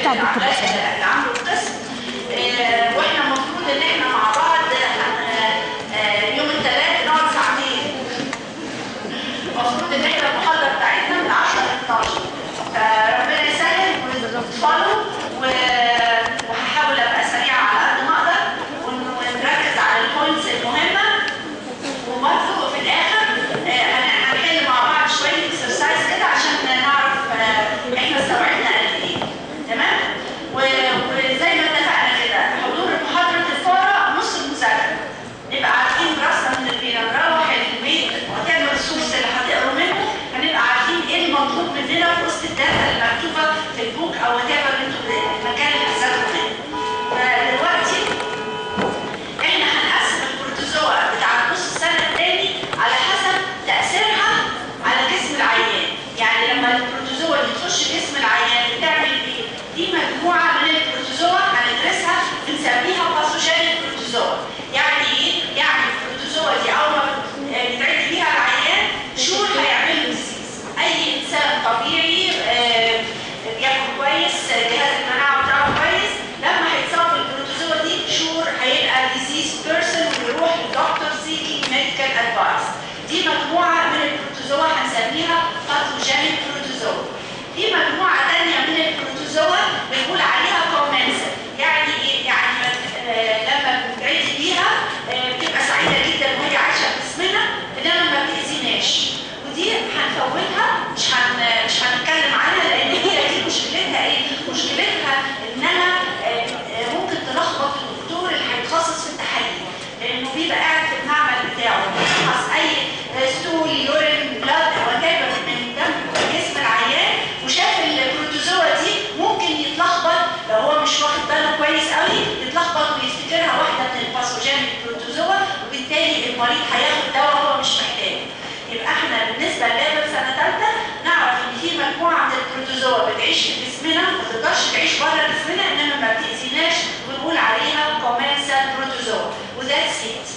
بتاع الدكتور العلاج حسين. اللي عامله القسم آه، واحنا المفروض ان احنا مع بعض آه، آه، يوم الثلاث نقعد ساعتين المفروض ان احنا المحاضره بتاعتنا من 10 ل 12 فربنا يسهل وتفضلوا وهحاول ابقى سريعه على قد ما اقدر ون- ونركز على البوينتس المهمه وبرضه في الاخر آه، هن- هنحل مع بعض شويه اكسرسايز كده عشان نعرف آه، احنا استوعبنا قد ايه تمام و- وزي ما اتفقنا كده حضور محاضره الفاره نص المذاكره نبقى عارفين راسنا من البيت نروح البيت وكان الريسورس اللي هتقروا منه هنبقى عارفين ايه المطلوب مننا في وسط الداتا اللي مكتوبه في البوك او وات ايفر انتوا المكان اللي هتذاكروا منه فدلوقتي احنا هنقسم البروتوزوا بتاع نص السنه الثاني على حسب تاثيرها على جسم العيان يعني لما البروتوزوا اللي تخش جسم العيان بتعمل ايه دي مجموعه من البروتوزوا هندرسها بنسميها باثوجينيك بروتوزوا يعني ايه يعني البروتوزوا دي اول ما بتعدي بيها العيان شور هيعمل له ديزيز اي انسان طبيعي آه، بياكل كويس جهاز المناعه بتاعه كويس لما هيتصاب بالبروتوزوا دي شور هيبقى ديزيز بيرسون ويروح لدكتور سيكينج ميديكال ادفايس دي مجموعه من البروتوزوا هنسميها باثوجينيك بروتوزوا في مجموعه ثانيه من البروتوزوا بنقول عليها كومنسل يعني ايه يعني آه، لما بنعدي بيها آه، بتبقى سعيده جدا وهي عايشه في جسمنا انما ما بتاذيناش ودي هنفوتها مش هن مش هنتكلم عنها لان هي دي مشكلتها ايه؟ مشكلتها انها آه، آه، ممكن تلخبط الدكتور اللي هيتخصص في التحاليل لانه بيبقى قاعد في المعمل بتاعه بيفحص اي آه، ستول يورين بلاد وات من دم جسم العيان وشاف البروتوزوا دي ممكن يتلخبط لو هو مش واخد باله كويس قوي يتلخبط ويفتكرها واحده من الباثوجينيك بروتوزوا وبالتالي المريض هياخد دواء هو مش محتاجه يبقى احنا بالنسبه لليفل سنه ثالثه نعرف ان في مجموعه من البروتوزوا بتعيش في جسمنا ما تقدرش تعيش بره جسمنا انما ما بتاذيناش ونقول عليها كومنسال بروتوزوا وذاتس ات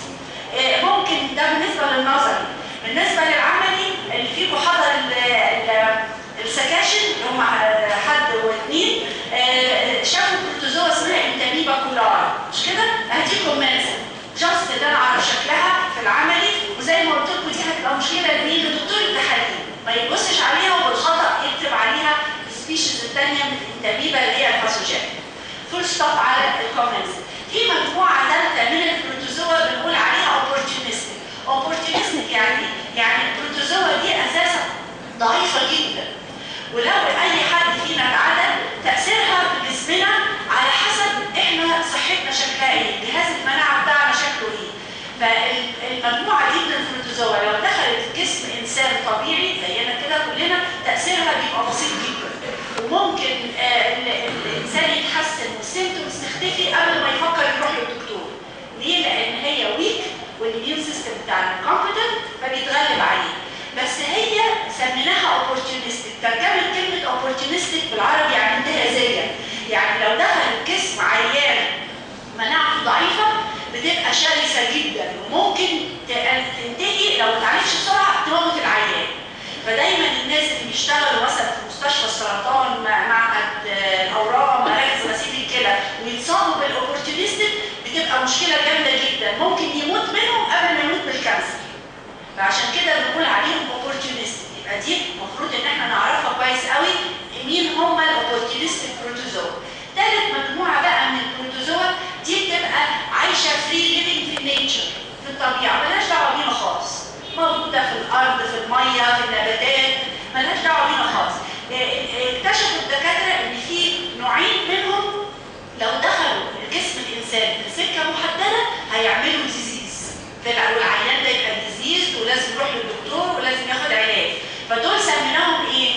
ممكن ده بالنسبه للنظري بالنسبه للعملي اللي فيكم حضر ال- ال- السكاشن اللي هم حد واثنين آه، شافوا بروتوزوا اسمها انتاميبا كولار مش كده؟ اهدي كومنسال جاست ده انا اعرف شكلها في العملي وزي ما قلت لكم دي هتبقى مشكله لمين لدكتور التحاليل ما يبصش عليها وبالخطا يكتب عليها السبيشيز الثانيه من الانتاميبا اللي هي الباثوجين فول ستوب على الكومنتس في مجموعه ثالثه من البروتوزوا بنقول عليها اوبورتونستيك اوبورتونستيك يعني يعني البروتوزوا دي اساسا ضعيفه جدا ولو اي حد فينا اتعدل تاثيرها في جسمنا على حسب احنا صحتنا شكلها ايه جهاز المناعه بتاعنا شكله ايه فالمجموعه دي من البروتوزوا لو دخلت جسم انسان طبيعي زينا كده كلنا تاثيرها بيبقى بسيط جدا وممكن آه، ال- ال- الانسان يتحسن والسيمتومز تختفي قبل ما يفكر يروح للدكتور ليه؟ لان هي ويك والاميون سيستم بتاعنا كومبتنت فبيتغلب عليه بس هي سميناها اوبورتونستيك ترجمه كلمه اوبورتونستيك بالعربي يعني انتهازيه يعني لو دخل جسم عيان مناعته ضعيفه بتبقى شرسه جدا وممكن ت- تنتهي لو ما اتعالجش بسرعه تموت العيان فدايما الناس اللي بيشتغلوا مثلا في مستشفى السرطان مع- معهد آه، الاورام مراكز غسيل الكلى ويتصابوا بالاوبورتونستيك بتبقى مشكله جامده جدا ممكن يموت منهم قبل ما يموت بالكانسر فعشان كده بنقول عليهم اوبورتونستيك يبقى دي المفروض ان احنا نعرفها كويس قوي مين هم الاوبورتونستيك بروتوزوا ثالث مجموعه بقى من البروتوزوا دي بتبقى عايشه فري ليفنج في النيتشر في الطبيعه ملهاش دعوه بينا خالص موجوده في الارض في الميه في النباتات ملهاش دعوه بينا خالص اه، اه، اكتشفوا الدكاتره ان في نوعين منهم لو دخلوا جسم الانسان في سكه محدده هيعملوا ديزيز والعيان ده يبقى ديزيز ولازم يروح للدكتور ولازم ياخد علاج فدول سميناهم ايه؟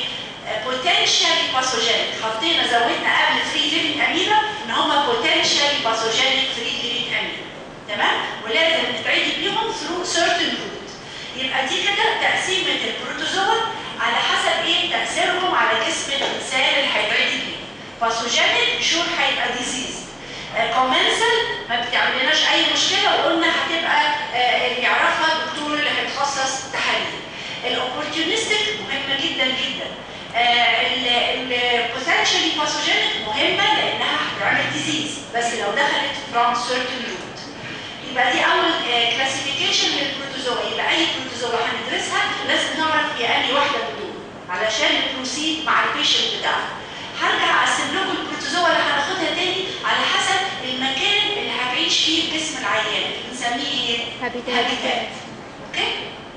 بوتنشالي باثوجينيك حطينا زودنا قبل فري ليفنج اميبا ان هم بوتنشالي باثوجينيك فري ليفنج اميبا تمام؟ ولازم نتعدي بيهم ثرو سيرتن روت يبقى دي كده تقسيمه البروتوزوا على حسب ايه تاثيرهم على جسم الانسان اللي هيتعدي بيه باثوجينيك شور هيبقى ديزيز كومنسل ما بتعملناش اي مشكله وقلنا هتبقى آه، اللي يعرفها الدكتور اللي هيتخصص تحاليل الاوبورتيونستيك مهمه جدا جدا البوتنشالي باثوجينيك مهمه بس لو دخلت from certain root يبقى دي اول كلاسيفيكيشن للبروتوزوا يبقى اي بروتوزوا هندرسها لازم نعرف هي انهي واحده من دول علشان نبروسيد مع البيشنت بتاعنا هرجع اقسم لكم البروتوزوا اللي هناخدها تاني على حسب المكان اللي هتعيش فيه في جسم العيان اللي بنسميه ايه؟ Habitat. هابيتات اوكي؟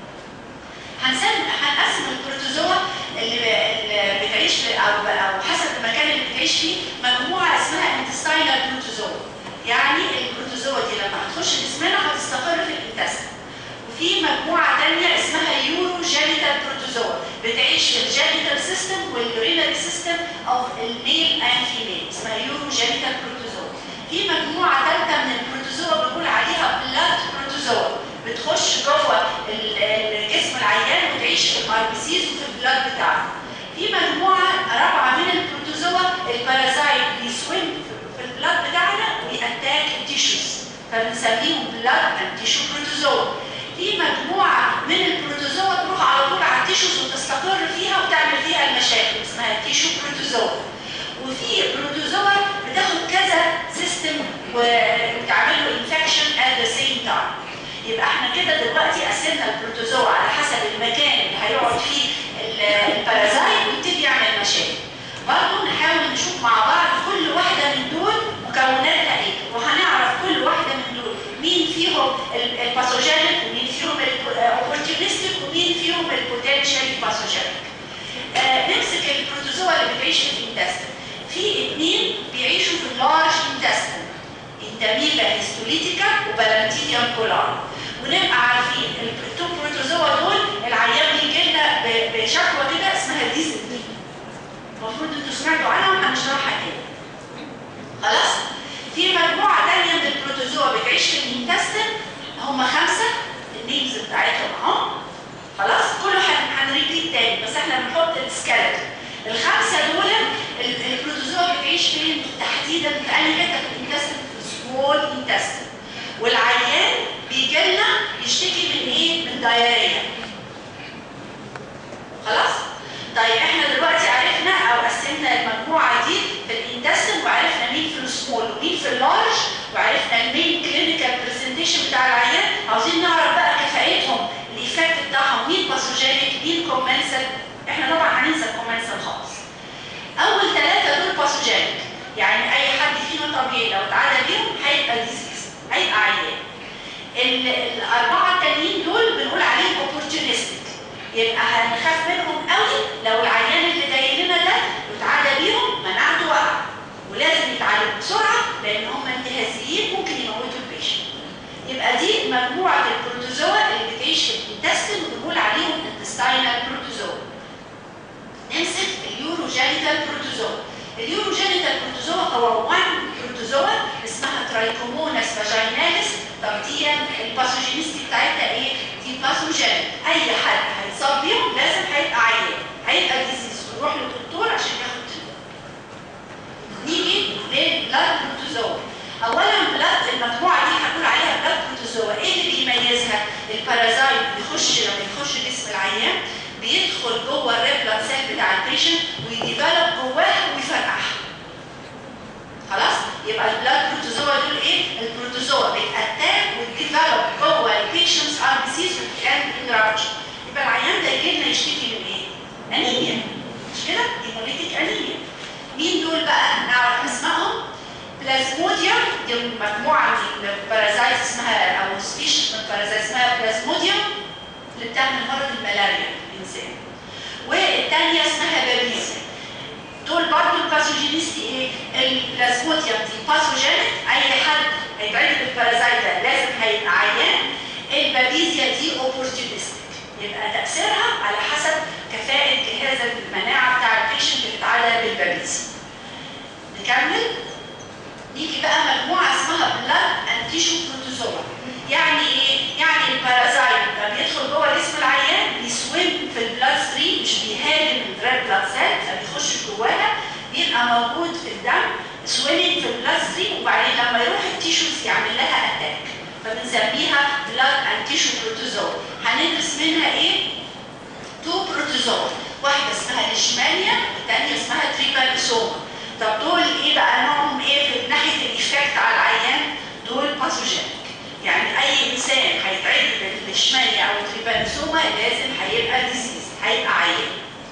هنسمي هنقسم البروتوزوا اللي, اللي بتعيش في او او حسب المكان اللي بتعيش فيه مجموعه اسمها intestinal بروتوزوا يعني البروتوزوا دي لما هتخش جسمنا هتستقر في الانتستين وفي مجموعه ثانيه اسمها يورو جينيتال بروتوزوا بتعيش في الجينيتال سيستم واليورينري سيستم اوف الميل اند فيميل اسمها يورو جينيتال بروتوزوا في مجموعه ثالثه من البروتوزوا بنقول عليها بلاد بروتوزوا بتخش جوه ال- الجسم العيان وتعيش في الار بي سيز وفي البلاد بتاعه في مجموعه رابعه من البروتوزوا البارازايت بيسويم في البلاد بتاعنا ويأتاك التيشوز فبنسميهم بلاد اند تيشو بروتوزوا في مجموعه من البروتوزوا تروح على طول على التيشوز وتستقر فيها وتعمل فيها المشاكل اسمها تيشو بروتوزوا وفي بروتوزوا بتاخد كذا سيستم وتعمل له انفكشن ات ذا سيم تايم يبقى احنا كده دلوقتي قسمنا البروتوزوا على حسب المكان اللي هيقعد فيه ال- البارازايت ويبتدي يعمل مشاكل برضه نحاول نشوف مع بعض كل واحده من دول مكوناتها ايه وهنعرف كل واحده من دول مين فيهم ال- الباثوجينيك ومين فيهم الاوبورتيونستيك ومين فيهم البوتنشال باثوجينيك آه، نمسك البروتوزوا اللي بتعيش في الانتستين في اثنين بيعيشوا في اللارج انتستين انتاميبا هيستوليتيكا وبلانتيديوم كولار ونبقى عارفين التو بروتوزوا دول العيان بيجي لنا ب- بشكوى كده اسمها ديزني المفروض انتوا سمعتوا عنها وهنشرحها تاني خلاص في مجموعه ثانيه من البروتوزوا بتعيش في الانتستين هم خمسه النيمز بتاعتهم اهو خلاص كله هن- هنريبيت تاني بس احنا بنحط السكeleton الخمسه دول ال- البروتوزوا بتعيش فين تحديدا في انهي حته في الانتستين في السمول انتستين والعيان بيجي لنا يشتكي من ايه؟ من دايريا خلاص؟ طيب احنا دلوقتي عرفنا او قسمنا المجموعه دي في الانتستين وعرفنا مين في السمول ومين في اللارج وعرفنا المين كلينيكال برزنتيشن بتاع العيان عاوزين نعرف بقى كفاءتهم الايفكت بتاعهم مين باثوجينيك مين كومنسال احنا طبعا هننسى الكومنسال خالص اول ثلاثه دول باثوجينيك يعني اي حد فينا طبيعي لو اتعدى بيهم هيبقى ديزيز هيبقى عيان ال- الاربعه التانيين دول بنقول عليهم اوبورتونستيك يبقى هنخاف منهم قوي لو العيان اللي جاي لنا ده اتعدى بيهم مناعته وقع ولازم يتعالج بسرعه لان هم انتهازيين ممكن يموتوا البيشنت يبقى دي مجموعه البروتوزوا اللي بتعيش في الانتستين وبنقول عليهم intestinal بروتوزوا نمسك اليوروجينيتال بروتوزوا اليوروجينيتال بروتوزوا هو وان بروتوزوا اسمها ترايكوموناس فاجيناليس طب دي الباثوجينيستي بتاعتها ايه؟ دي باثوجين اي حد هيتصاب بيهم لازم هيبقى عيان هيبقى ديزيز ونروح للدكتور عشان ياخد تريتمنت. نيجي للبلاد بروتوزوا اولا بلاد المجموعه دي هنقول عليها بلاد بروتوزوا ايه اللي بيميزها؟ البارازايت بيخش لما يخش جسم العيان بيدخل جوه الريد بلاد سيل بتاع البيشنت ويديفلوب جواها ويفرقعها خلاص يبقى البلاد بروتوزوا دول ايه البروتوزوا بتاتاك وتديفلوب جوه البيشنتس ار بي سيز وتعمل انرابشن يبقى العيان ده يجي لنا يشتكي من ايه انيميا مش كده هيموليتيك انيميا مين دول بقى نعرف اسمائهم بلازموديوم دي مجموعه من البارازايت اسمها او سبيش من البارازايت اسمها بلازموديوم اللي بتعمل مرض الملاريا في الانسان والثانيه اسمها بابيزيا دول برضو الباثوجينيستي ايه؟ البلازموديوم دي باثوجينيك اي حد هيتعرض بالبارازايت ده لازم هيبقى عيان البابيزيا دي اوبورتونستيك يبقى تاثيرها على حسب كفاءه جهاز المناعه بتاع البيشنت اللي اتعدى بالبابيزيا. نكمل نيجي بقى مجموعه اسمها بلاد اند تيشو بروتوزوا يعني ايه؟ يعني البارازايت لما بيدخل جوه جسم العيان بيسويم في البلاد ستريم مش بيهاجم الريد بلاد سيل فبيخش جواها بيبقى موجود في الدم سويمنج في البلاد ستريم وبعدين لما يروح التيشوز يعمل لها اتاك فبنسميها بلاد اند تيشو بروتوزوا هندرس منها ايه؟ تو بروتوزوا واحده اسمها ليشمانيا والثانيه اسمها تريبانيسوما طب دول ايه بقى نوعهم ايه في ناحيه الايفكت انسان هيتعدي بالليشمانيا او التريبانوسوما لازم هيبقى ديزيز هيبقى عيان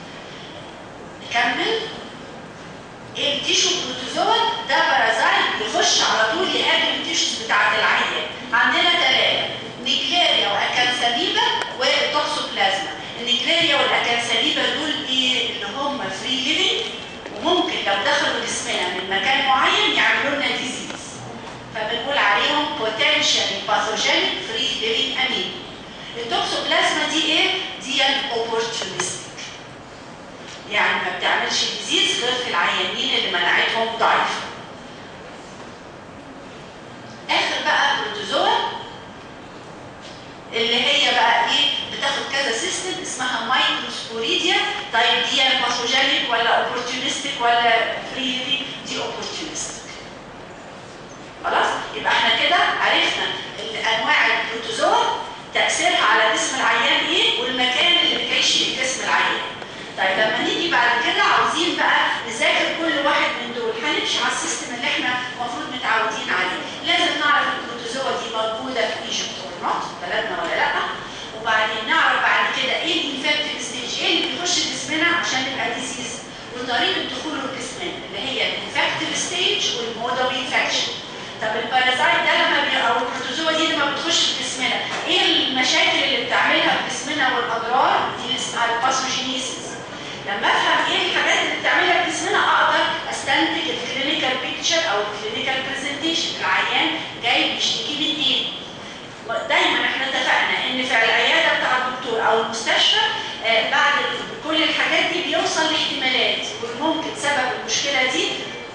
نكمل التيشو بروتوزوا ده بارازايت يخش على طول يهاجم التيشوز بتاعت العيان عندنا ثلاثه نيكليريا واكانسابيبا والتوكسوبلازما النيكليريا والاكانسابيبا دول ايه اللي هم فري ليفنج وممكن لو دخلوا جسمنا من مكان معين يعملوا لنا ديزيز فبنقول عليهم potentially pathogenic free living amoeba التوكسوبلازما دي ايه؟ دي الاوبورتونستيك يعني ما بتعملش ديزيز غير في العيانين اللي مناعتهم ضعيفه اخر بقى بروتوزوا اللي هي بقى ايه بتاخد كذا سيستم اسمها مايكروسبوريديا طيب دي باثوجينيك ولا اوبورتونستيك ولا فري دي اوبورتونستيك خلاص يبقى احنا كده عرفنا انواع البروتوزوا تاثيرها على جسم العيان ايه والمكان اللي بتعيش فيه جسم العيان طيب لما نيجي بعد كده عاوزين بقى نذاكر كل واحد من دول هنمشي على السيستم اللي احنا المفروض متعودين عليه لازم نعرف البروتوزوا دي موجوده في ايجيبت ولا نوت بلدنا ولا لا وبعدين نعرف بعد كده ايه الانفكتيف ستيج ايه اللي بيخش جسمنا عشان يبقى ديزيز وطريقه دخوله لجسمنا اللي هي الانفكتيف ستيج والمودال انفكشن طب البارازايت ده لما بي او البروتوزوا دي لما بتخش في جسمنا ايه المشاكل اللي بتعملها في جسمنا والاضرار دي اللي اسمها الباثوجينيسيس لما افهم ايه الحاجات اللي بتعملها في جسمنا اقدر استنتج الكلينيكال بيكتشر او الكلينيكال برزنتيشن العيان جاي بيشتكي من ايه دايما احنا اتفقنا ان في العياده بتاع الدكتور او المستشفى آه بعد كل الحاجات دي بيوصل لاحتمالات وممكن سبب المشكله دي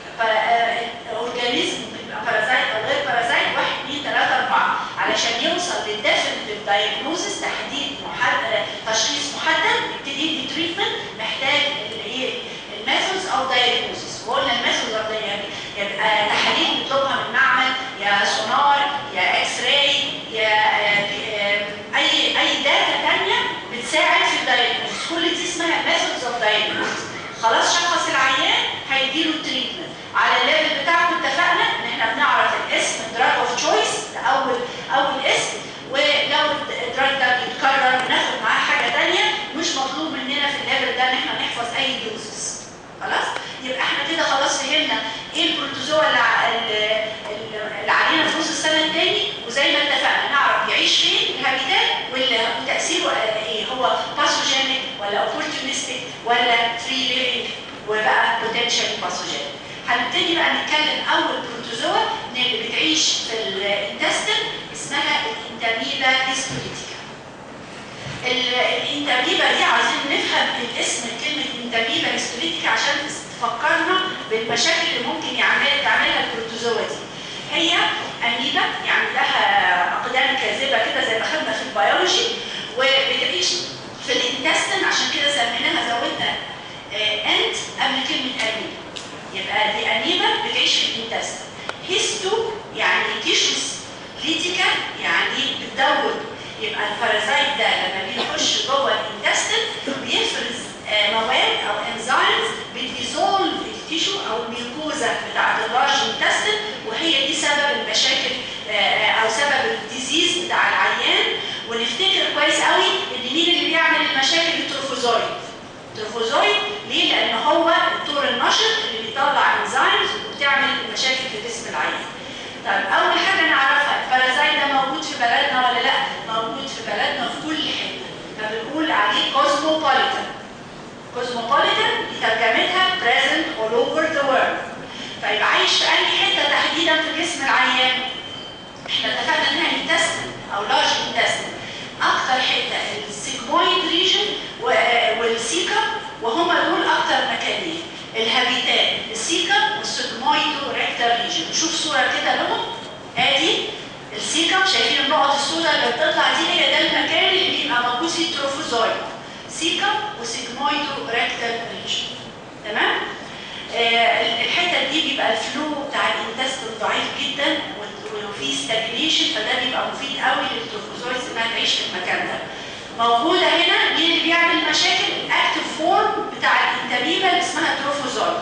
اورجانيزم بارازايت او غير بارازايت 1 2 3 4 علشان يوصل للديفينيتيف دايجنوزس تحديد محدد تشخيص محدد يبتدي يدي تريتمنت محتاج الايه الميثودز او دايجنوزس وقلنا الميثودز او يبقى تحاليل بنطلبها من معمل يا سونار يا اكس راي يا اي اي داتا ثانيه بتساعد في الدايجنوزس كل دي اسمها ميثودز اوف دايجنوزس خلاص شخص العيان هيديله التريتمنت على الليفل بتاعته اتفقنا ان احنا بنعرف الاسم دراج اوف تشويس ده اول اول اسم ولو الدراج ده بيتكرر بناخد معاه حاجه ثانيه مش مطلوب مننا في الليفل ده ان احنا نحفظ اي دوزز خلاص يبقى احنا كده خلاص فهمنا ايه البروتوزوا اللي, اللي علينا في نص السنه الثاني وزي ما اتفقنا نعرف يعيش فين الهابيتات وتاثيره ايه هو باثوجينيك ولا اوبورتونستيك ولا فري ليفنج وبقى بوتنشال باثوجينيك هنبتدي بقى نتكلم اول بروتوزوا اللي بتعيش في الانتستين اسمها الانتاميبا هيستوليتيكا الانتاميبا دي عايزين نفهم الاسم كلمه انتاميبا هيستوليتيكا عشان تفكرنا بالمشاكل اللي ممكن يعمل تعملها البروتوزوا دي هي اميبا يعني لها اقدام كاذبه كده زي ما خدنا في البيولوجي وبتعيش في الانتستين عشان كده سميناها زودنا انت قبل كلمه اميبا يبقى دي اميبا بتعيش في الانتستين هيستو يعني تيشوس ليتيكا يعني بتدور يبقى البارازايت ده لما بيخش جوه الانتستين بيفرز مواد او انزيمز بتديزولف التيشو او الميوكوزا بتاعت اللارج انتستين وهي دي سبب المشاكل او سبب الديزيز بتاع العيان ونفتكر كويس قوي ان مين اللي بيعمل المشاكل التروفوزويد التروفوزويد ليه؟ لان هو الطور النشط اللي بيطلع انزيمز وبتعمل مشاكل في جسم العيان. طيب اول حاجه نعرفها البارازايت ده موجود في بلدنا ولا لا؟ موجود في بلدنا في كل حته. فبنقول عليه كوزموبوليتان. كوزموبوليتان دي ترجمتها present all over the world. طيب عايش في اي حته تحديدا في جسم العيان؟ احنا اتفقنا انها انتستين او لارج انتستين. اكتر حته السيجمويد ريجن والسيكا وهم دول اكتر مكانين الهابيتات السيكا والسيجمويدو ريكتال ريجن نشوف صوره كده لهم ادي السيكا شايفين النقط السوداء اللي بتطلع دي هي ده المكان اللي بيبقى موجود فيه التروفوزويد سيكا وسيجمويدو ريكتال ريجن تمام آه الحته دي بيبقى الفلو بتاع الانتستين ضعيف جدا وفي ستاجنيشن فده بيبقى مفيد قوي للتروفوزويدز انها تعيش في المكان ده موجوده هنا مين اللي بيعمل مشاكل الاكتف فورم بتاع الانتاميبا اللي اسمها تروفوزويد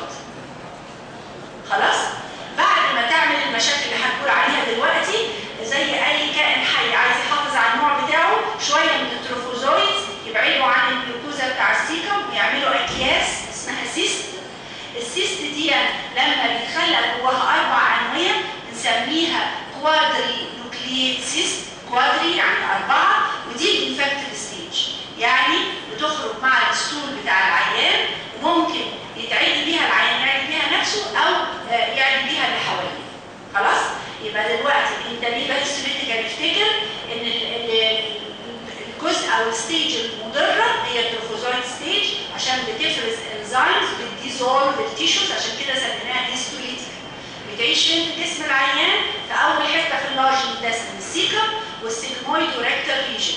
بعد ما تعمل المشاكل اللي هنقول عليها دلوقتي زي اي كائن حي عايز كوادري نوكليت سيست كوادري يعني أربعة ودي الانفكتيف ستيج يعني بتخرج مع الستول بتاع العيان وممكن يتعدي بيها العيان يعدي بيها نفسه أو آه، يعدي بيها اللي حواليه خلاص يبقى دلوقتي الانتاميبا هيستوليتيكال نفتكر ان ال- ال- الجزء او الستيج المضره هي التروفوزويد ستيج عشان بتفرز انزيمز بتديزولف التيشوز عشان كده سميناها هيستوليتيكال بتعيش فين في جسم العيان في اول حته في اللارج انتستين السيكم والسيجمويد وريكتال ريجن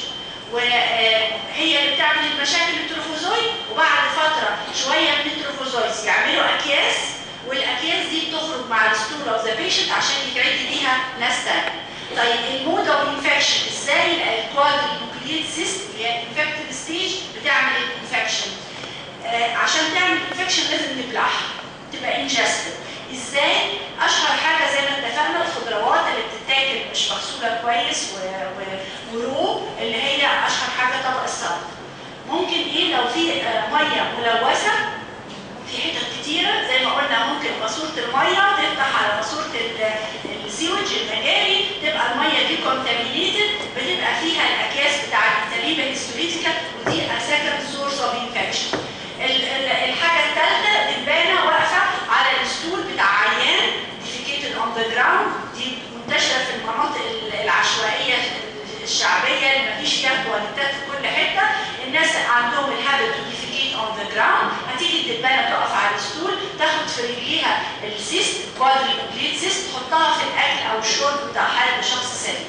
وهي اللي بتعمل المشاكل التروفوزويد وبعد فتره شويه من التروفوزويدز يعملوا اكياس والاكياس دي بتخرج مع الستول اوف ذا بيشنت عشان يتعدي بيها ناس تانية. طيب المود اوف انفكشن ازاي الكوادري نوكليت سيست اللي هي الانفكتيف ستيج بتعمل الانفكشن آه عشان تعمل انفكشن لازم نبلعها تبقى انجستد ازاي اشهر حاجه زي ما اتفقنا الخضروات اللي بتتاكل مش مغسوله كويس و... و... ورو اللي هي اشهر حاجه طبق السلطه ممكن ايه لو في آه ميه ملوثه في حتت كتيرة زي ما قلنا ممكن ماسورة المية تفتح على ماسورة ال- السيوج المجاري تبقى المية دي كونتامينيتد بتبقى فيها الأكياس بتاع التليبة هيستوليتيكا ودي سكند سورس اوف انفكشن. الحاجة الثالثة دبانة واقفة على الستول بتاع عيان ديفيكيتد اون ذا جراوند دي منتشرة في المناطق ال- العشوائية الشعبية اللي مفيش فيها تواليتات في كل حتة الناس عندهم الهابت ديفيكيت اون ذا جراوند هتيجي الدبانة تقف على الستول تاخد في رجليها السيست كوادري كومبليت سيست تحطها في الاكل او الشرب بتاع حد شخص سليم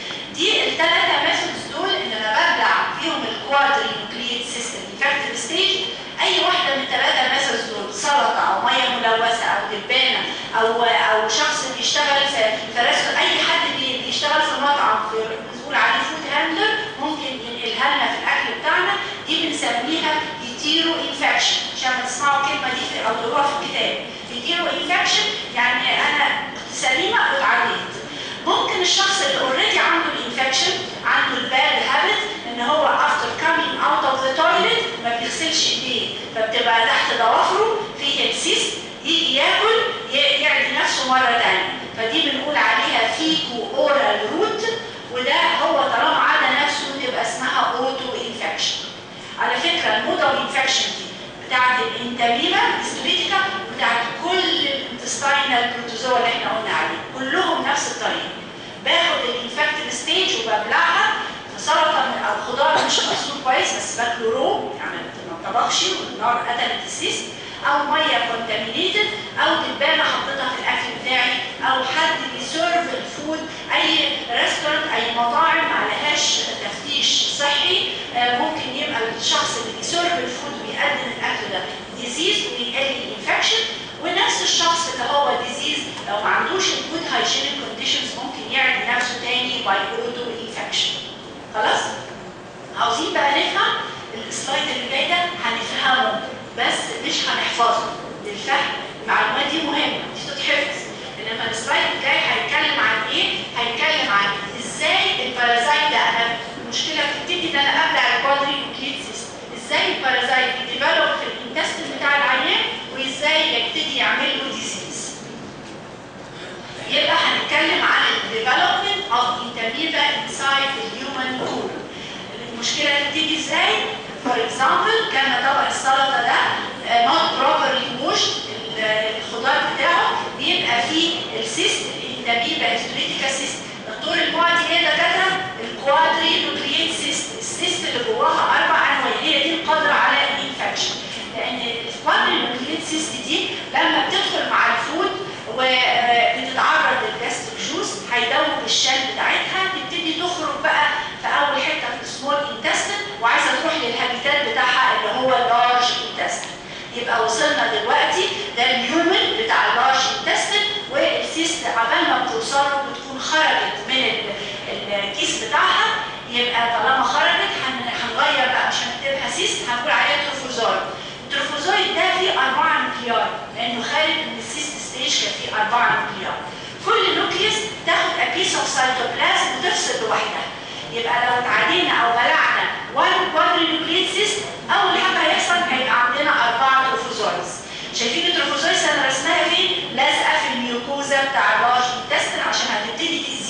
دي الثلاثة ميثودز دول ان انا ببلع فيهم الكوادري نوكليت سيستم انفكتيف ستيج اي واحدة من الثلاثة ميثودز دول سلطة او مية ملوثة او دبانة او او شخص بيشتغل في في ريستوران اي حد بي- بيشتغل في مطعم في بنقول عليه فود هاندلر ممكن ينقلها لنا في الاكل بتاعنا دي بنسميها يتيرو انفكشن عشان ما تسمعوا الكلمة دي في او تقروها في الكتاب يتيرو انفكشن يعني انا كنت سليمة اتعديت ممكن الشخص اللي اوريدي عنده الانفكشن عنده الباد هابت ان هو افتر كامينج اوت اوف ذا تويلت ما بيغسلش ايديه فبتبقى تحت ضوافره فيه السيست يجي ياكل ي- يعدي نفسه مره ثانيه فدي بنقول عليها فيكو اورال روت وده هو طالما عدا نفسه تبقى اسمها اوتو انفكشن على فكره المودل انفكشن دي بتاعت الانتاميما هيستوليتيكا بتاعت كل الانتستاينال بروتوزوا اللي احنا قلنا عليه كلهم نفس الطريقه باخد الانفكتيف ستيج وببلعها في سلطه من- او خضار مش مغسول كويس بس باكله رو يعني ما طبخش والنار قتلت السيست او ميه كونتامينيتد او دبانه حطيتها في الاكل بتاعي او حد بيسيرف الفود اي ريستورانت اي مطاعم ما عليهاش تفتيش صحي آه، ممكن يبقى الشخص اللي بيسيرف الفود ويقدم الاكل ده ديزيز ويقل الانفكشن ونفس الشخص اللي هو ديزيز لو ما عندوش الجود هايجينيك كونديشنز ممكن يعدي نفسه تاني باي اوتو انفكشن خلاص عاوزين بقى نفهم السلايد اللي جاي ده هنفهمه بس مش هنحفظه للفهم المعلومات دي مهمه دي تتحفظ انما السلايد الجاي هيتكلم عن ايه؟ هيتكلم عن ازاي البارازايت ده انا المشكله بتبتدي ان انا ابلع الكوادري نوكليت سيستم ازاي البارازايت بيديفلوب في الانتستين بتاع العيان وازاي يبتدي يعمل له ديزيز يبقى هنتكلم عن الديفلوبمنت اوف انتاميبا انسايد الهيومن كول المشكله تبتدي ازاي فور اكزامبل كان طبق السلطه ده نوت بروبرلي ووشد الخضار بتاعه بيبقى فيه السيست الانتاميبا استريتيكا سيست دكتور المعدي ايه ده كده الكوادري نوكليت سيست السيست اللي جواها اربع انواع هي دي القادره على الانفكشن لان الكوادري نوكليت سيست دي لما بتدخل مع الفود وبتتعرض للجاستريك جوس هيدوب الشال بتاعتها تبتدي تخرج بقى في اول حته في السمول انتستين وعايزه تروح للهابيتات بتاعها اللي هو اللارج انتستين يبقى وصلنا دلوقتي ده الهيومن بتاع اللارج انتستين والسيست عبال ما بتوصل له بتكون خرجت من ال- الكيس بتاعها يبقى طالما خرجت هن- هنغير بقى مش هنكتبها سيست هنقول عليها تروفوزويد التروفوزويد ده فيه أربعة نوكليار لأنه خارج من السيست ستيج كان فيه أربعة نوكليار كل نوكليوس تاخد a piece of cytoplasm وتفصل لوحدها يبقى لو اتعدينا أو بلعنا one quadrinucleate cyst أول حاجة هيحصل هيبقى عندنا أربعة تروفوزويدز شايفين التروفوزويدز أنا رسمها فين؟ لازقة في الميوكوزا بتاع اللارج intestine عشان هتبتدي تأذي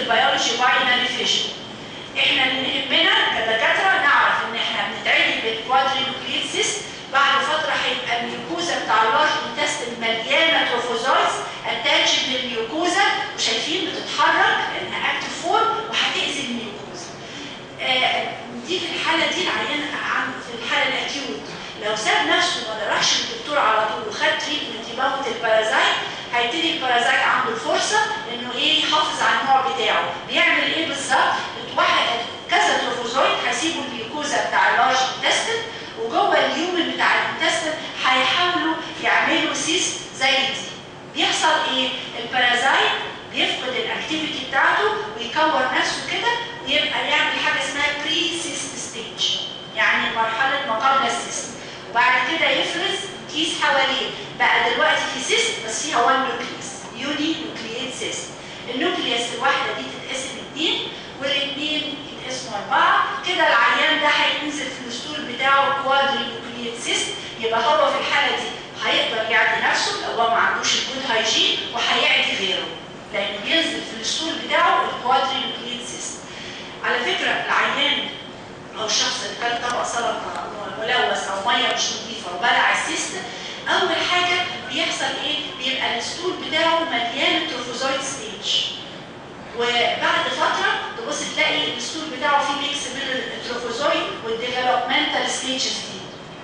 البيولوجي باينري فيجن احنا اللي يهمنا كدكاتره نعرف ان احنا بنتعالج بالكوادري نوكليت سيست بعد فتره هيبقى الميوكوزا بتاع اللارج انتستين مليانه تروفوزايتس اتاتش للميوكوزا وشايفين بتتحرك لانها اكتف فورم وهتاذي الميوكوزا. آه دي في الحاله دي العيان عن في الحاله الاكيوت لو ساب نفسه ما راحش للدكتور على طول وخد تريتمنت يموت البارازايت هيبتدي البارازايت عنده الفرصه انه ايه يحافظ على النوع بتاعه بيعمل ايه بالظبط؟ واحد كذا تروفوزويد هيسيبوا الميوكوزا بتاع اللارج انتستين وجوه اليومن بتاع الانتستين هيحاولوا يعملوا سيست زي دي بيحصل ايه؟ البارازايت بيفقد الاكتيفيتي بتاعته ويكور نفسه كده ويبقى يعمل حاجه اسمها بري سيست ستيج يعني مرحله ما قبل السيست وبعد كده يفرز كيس حواليه بقى دلوقتي في سيست بس فيها 1 نوكليس يوني نوكلييت سيست النوكليس الواحده دي تتقسم اثنين والاثنين يتقسموا اربعه كده العيان ده هينزل في الاسطول بتاعه كوادري نوكلييت سيست يبقى هو في الحاله دي هيقدر يعدي نفسه لو هو ما عندوش الجود هايجين وهيعدي غيره لانه بينزل في الاسطول بتاعه الكوادري نوكلييت سيست على فكره العيان او الشخص اللي كان طبق سلطه ملوث او ميه مش نظيفه وبلع السيست اول حاجه بيحصل ايه؟ بيبقى الاسطول بتاعه مليان تروفوزويد ستيج وبعد فتره تبص تلاقي الاسطول بتاعه فيه ميكس بين التروفوزويد والديفلوبمنتال ستيجز دي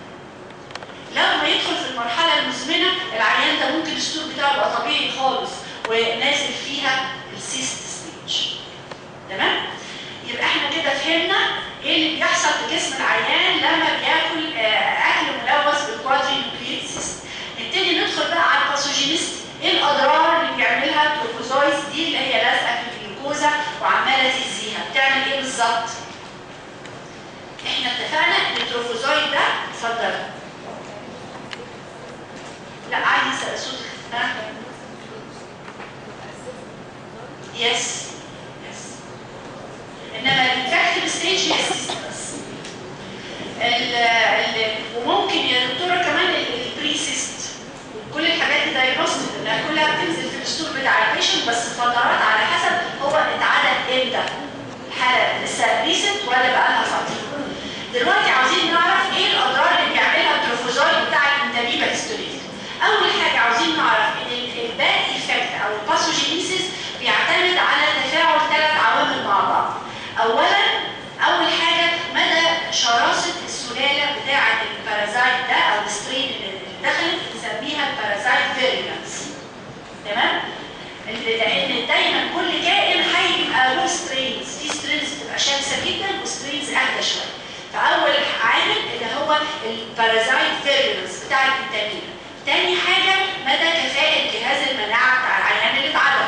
لما يدخل في المرحله المزمنه العيان ده ممكن الاسطول بتاعه يبقى طبيعي خالص ونازل فيها السيست ستيج تمام؟ يبقى احنا كده فهمنا ايه اللي بيحصل في جسم العيان لما بياكل اكل ملوث بالكوادري نوكليت سيست نبتدي ندخل بقى على الباثوجينيستي ايه الاضرار اللي بيعملها التروفوزويدز دي اللي هي لازقه في الجلوكوزا وعماله تاذيها بتعمل ايه بالظبط احنا اتفقنا ان التروفوزويد ده اتفضل لا عايز صوتك ها يس يس انما الانفكتيف ستيج هي السيستمس وممكن يا دكتوره كمان البريسيست كل الحاجات دي دايجنوستيك لانها كلها بتنزل في الاسطول بتاع البيشنت بس فترات على حسب هو اتعدد امتى الحاله لسه ريسنت ولا بقى لها فتره دلوقتي عاوزين نعرف ايه الاضرار اللي بيعملها التروفوزويد بتاع الانتاميبا هيستوريك اول حاجه عاوزين نعرف ان الباد ايفكت او الباثوجينيسيس بيعتمد على تفاعل ثلاث عوامل مع بعض اولا اول حاجه مدى شراسه السلاله بتاعه البارازايت ده او السترين اللي دخلت بنسميها البارازايت فيريلانس تمام لان دايما كل كائن هيبقى له سترينز في سترينز بتبقى شمسه جدا وسترينز اهدى شويه فاول عامل اللي هو البارازايت فيريلانس بتاع الانتامينا تاني حاجه مدى كفاءه جهاز المناعه بتاع العيان اللي اتعدى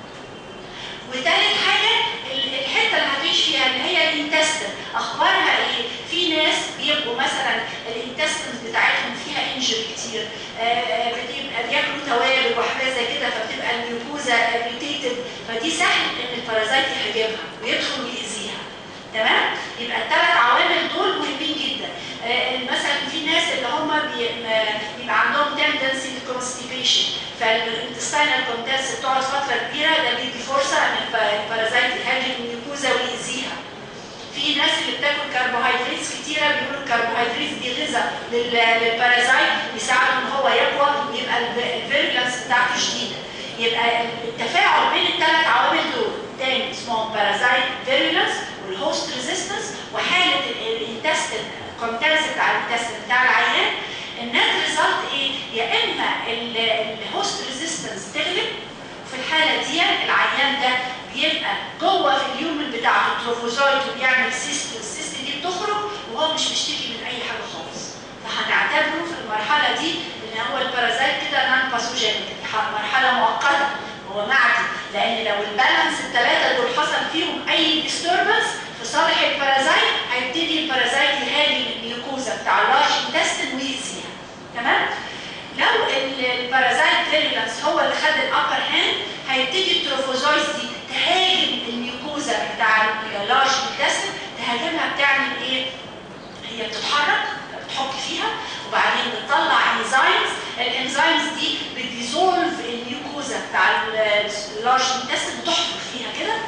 وتالت حاجه الحته اللي هتعيش فيها اللي هي الانتستن اخبارها ايه في ناس بيبقوا مثلا الانتستنز بتاعتهم فيها انجر كتير آه بتبقى بياكلوا توابل وحاجات زي كده فبتبقى الميوكوزا اريتيتد فدي سهل ان البارازايت يهاجمها ويدخل ويأذيها تمام يبقى الثلاث عوامل دول مهمين جدا آه مثلا في ناس اللي هم بيبقى عندهم تندنسي للكونستيبيشن فالانتستينال كونتنس بتقعد فتره كبيره ده بيدي فرصه ان البارازايت يهاجم الميوكوزا ويأذيها في ناس اللي بتاكل كربوهيدرات كتيره بيقولوا الكربوهيدرات دي غذاء للبارازايت يساعده ان هو يقوى ويبقى الفيرلانس بتاعته شديده يبقى التفاعل بين الثلاث عوامل دول تاني اسمهم بارازايت فيرلانس والهوست ريزيستنس وحاله الانتستين كونتنس بتاع الانتستين بتاع العيان النت ريزلت ايه؟ يا اما الهوست ريزيستنس تغلب في الحاله دي العيان ده بيبقى جوه في اليومن بتاعه التروفوزايت وبيعمل سيست والسيست دي بتخرج وهو مش بيشتكي من اي حاجه خالص فهنعتبره في المرحله دي ان هو البارازايت كده نان باثوجينيك مرحله مؤقته هو معدي لان لو البالانس الثلاثه دول حصل فيهم اي ديستربنس في صالح البارازايت هيبتدي البارازايت يهاجم الميوكوزا بتاع اللارج انتستين ويأذيها تمام؟ لو البارازايت فيريلانس هو اللي خد الابر هاند هيبتدي التروفوزويز دي تهاجم الميوكوزا بتاع اللارج انتستين تهاجمها بتعمل ايه؟ هي بتتحرك بتحك فيها وبعدين بتطلع انزيمز الانزيمز دي بتديزولف الميوكوزا بتاع اللارج انتستين بتحفر فيها كده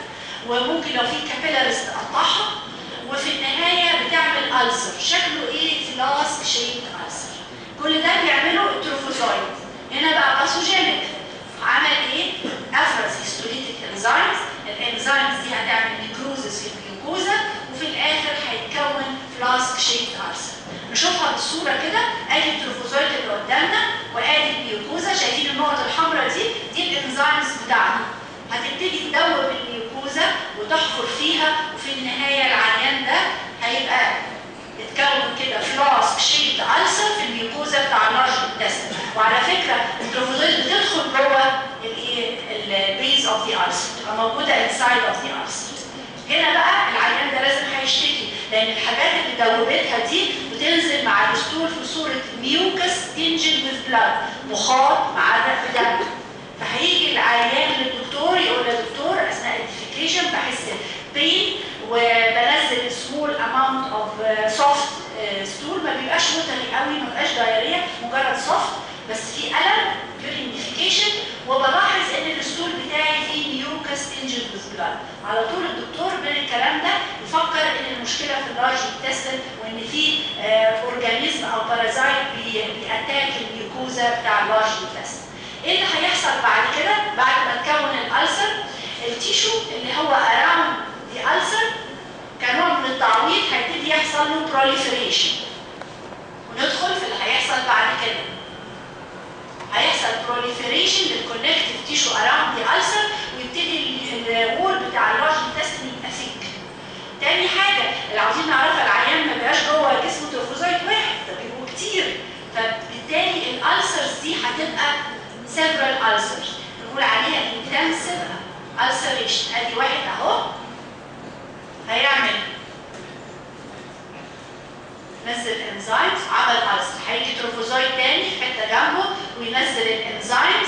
وممكن لو في كابيلاريز تقطعها وفي النهايه بتعمل ألسر شكله ايه فلاسك شيب ألسر كل ده بيعمله التروفوزويد هنا بقى باسوجينيك عمل ايه افرز هيستوليتيك انزيمز الانزيمز دي هتعمل نيكروزس في الجلوكوزا وفي الاخر هيتكون فلاسك شيب ألسر نشوفها بالصوره كده ادي التروفوزويد اللي قدامنا وادي الجلوكوزا شايفين النقط الحمراء دي دي الانزيمز بتاعتنا هتبتدي تدوب الجلوكوزا وتحفر فيها وفي النهايه العيان ده هيبقى اتكون كده فلاسك شيب ألسر في الجلوكوزا بتاع اللارج انتستين وعلى فكره التروفوزويد بتدخل جوه الايه البيز اوف ذا ألسر تبقى موجوده انسايد اوف ذا ألسر هنا بقى العيان ده لازم هيشتكي لان الحاجات اللي دوبتها دي بتنزل مع الدستور في صوره ميوكس تنجل وذ بلاد مخاط مع دم فهيجي العيان للدكتور يقول له دكتور اثناء الديفيكيشن بحس بين وبنزل سمول اماونت اوف سوفت ستول ما بيبقاش وتري قوي ما بيبقاش دايريه مجرد سوفت بس في الم during defecation وبلاحظ ان الستول بتاعي فيه ميوكس انجل بلاد على طول الدكتور من الكلام ده يفكر ان المشكله في اللارج انتستين وان في اورجانيزم او بارازايت بيأتاك الميوكوزا بتاع اللارج انتستين ايه اللي هيحصل بعد كده بعد ما تكون الالسر التيشو اللي هو اراوند ذا السر كنوع من التعويض هيبتدي يحصل له بروليفريشن وندخل في اللي هيحصل بعد كده هيحصل بروليفريشن للكونكتيف تيشو اراوند ذا السر ويبتدي الوول بتاع اللارج انتستين يبقى ثيك تاني حاجه اللي عاوزين نعرفها العيان ما بيبقاش جوه جسمه تروفوزايت واحد ده بيبقوا كتير فبالتالي الالسرز دي هتبقى several ulcers نقول عليها intensive ulceration ادي واحد اهو هيعمل نزل انزيمز عمل ulcer هيجي تروفوزويد تاني في حته جنبه وينزل الانزيمز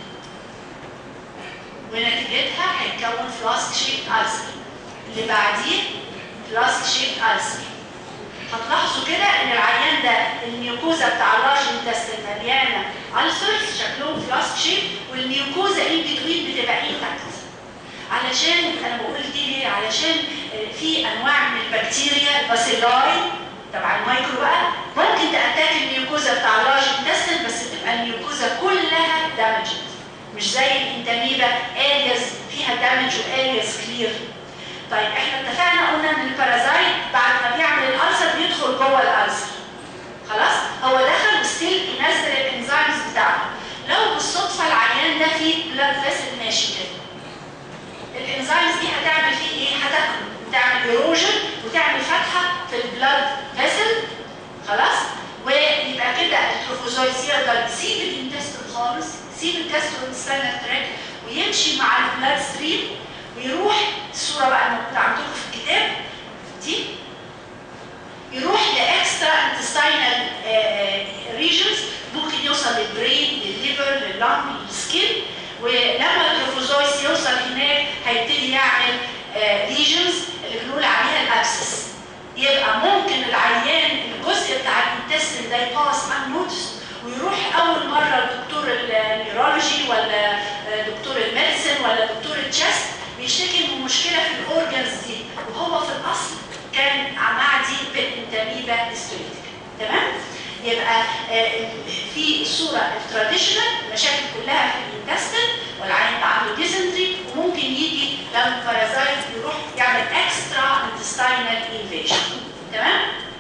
ونتيجتها هيتكون فلاسك شيب ulcer اللي بعديه فلاسك شيب ulcer هتلاحظوا كده ان العيان ده الميوكوزا بتاع اللارج انتستين مليانه السرز شكلهم فلاسك شيب والميوكوزا ان بتوين بتبقى انتاكت علشان انا بقول دي ليه علشان في انواع من البكتيريا الباسيلاي تبع المايكرو بقى ممكن تاتاك الميوكوزا بتاع اللارج انتستين بس تبقى الميوكوزا كلها دامجد مش زي الانتاميبا ارياز فيها دامج وارياز كلير طيب احنا اتفقنا قلنا ان البارازايت بعد ما بيعمل الالسر بيدخل جوه الالسر خلاص هو دخل وستيل ينزل الانزيمز بتاعته لو بالصدفه العيان ده فيه بلاد فيسل ماشي كده الانزيمز دي هتعمل فيه ايه هتاكله وتعمل ايروجن وتعمل فتحه في البلاد فيسل خلاص ويبقى كده التروفوزويد يقدر يسيب الانتستين خالص يسيب الجاستروانتستينال تراك ويمشي مع البلاد ستريم ويروح الصورة بقى الموجودة عندكم في الكتاب دي يروح لاكسترا انتستينال ريجنز ممكن يوصل للبرين للليفر لللنج للسكين ولما التروفوزويس يوصل هناك هيبتدي يعمل ليجنز اللي بنقول عليها الابسس يبقى ممكن العيان الجزء بتاع الانتستين ده يباس انوتس ويروح اول مره لدكتور النيورولوجي ولا دكتور الميديسن ولا دكتور التشست بيشتكي من مشكله في الاورجنز دي وهو في الاصل كان معدي بالانتاميبا ديستريتك تمام يبقى في الصوره التراديشنال المشاكل كلها في الانتستين والعين ده عنده ديزنتري وممكن يجي لما البارازايت يروح يعمل اكسترا انتستينال انفيجن تمام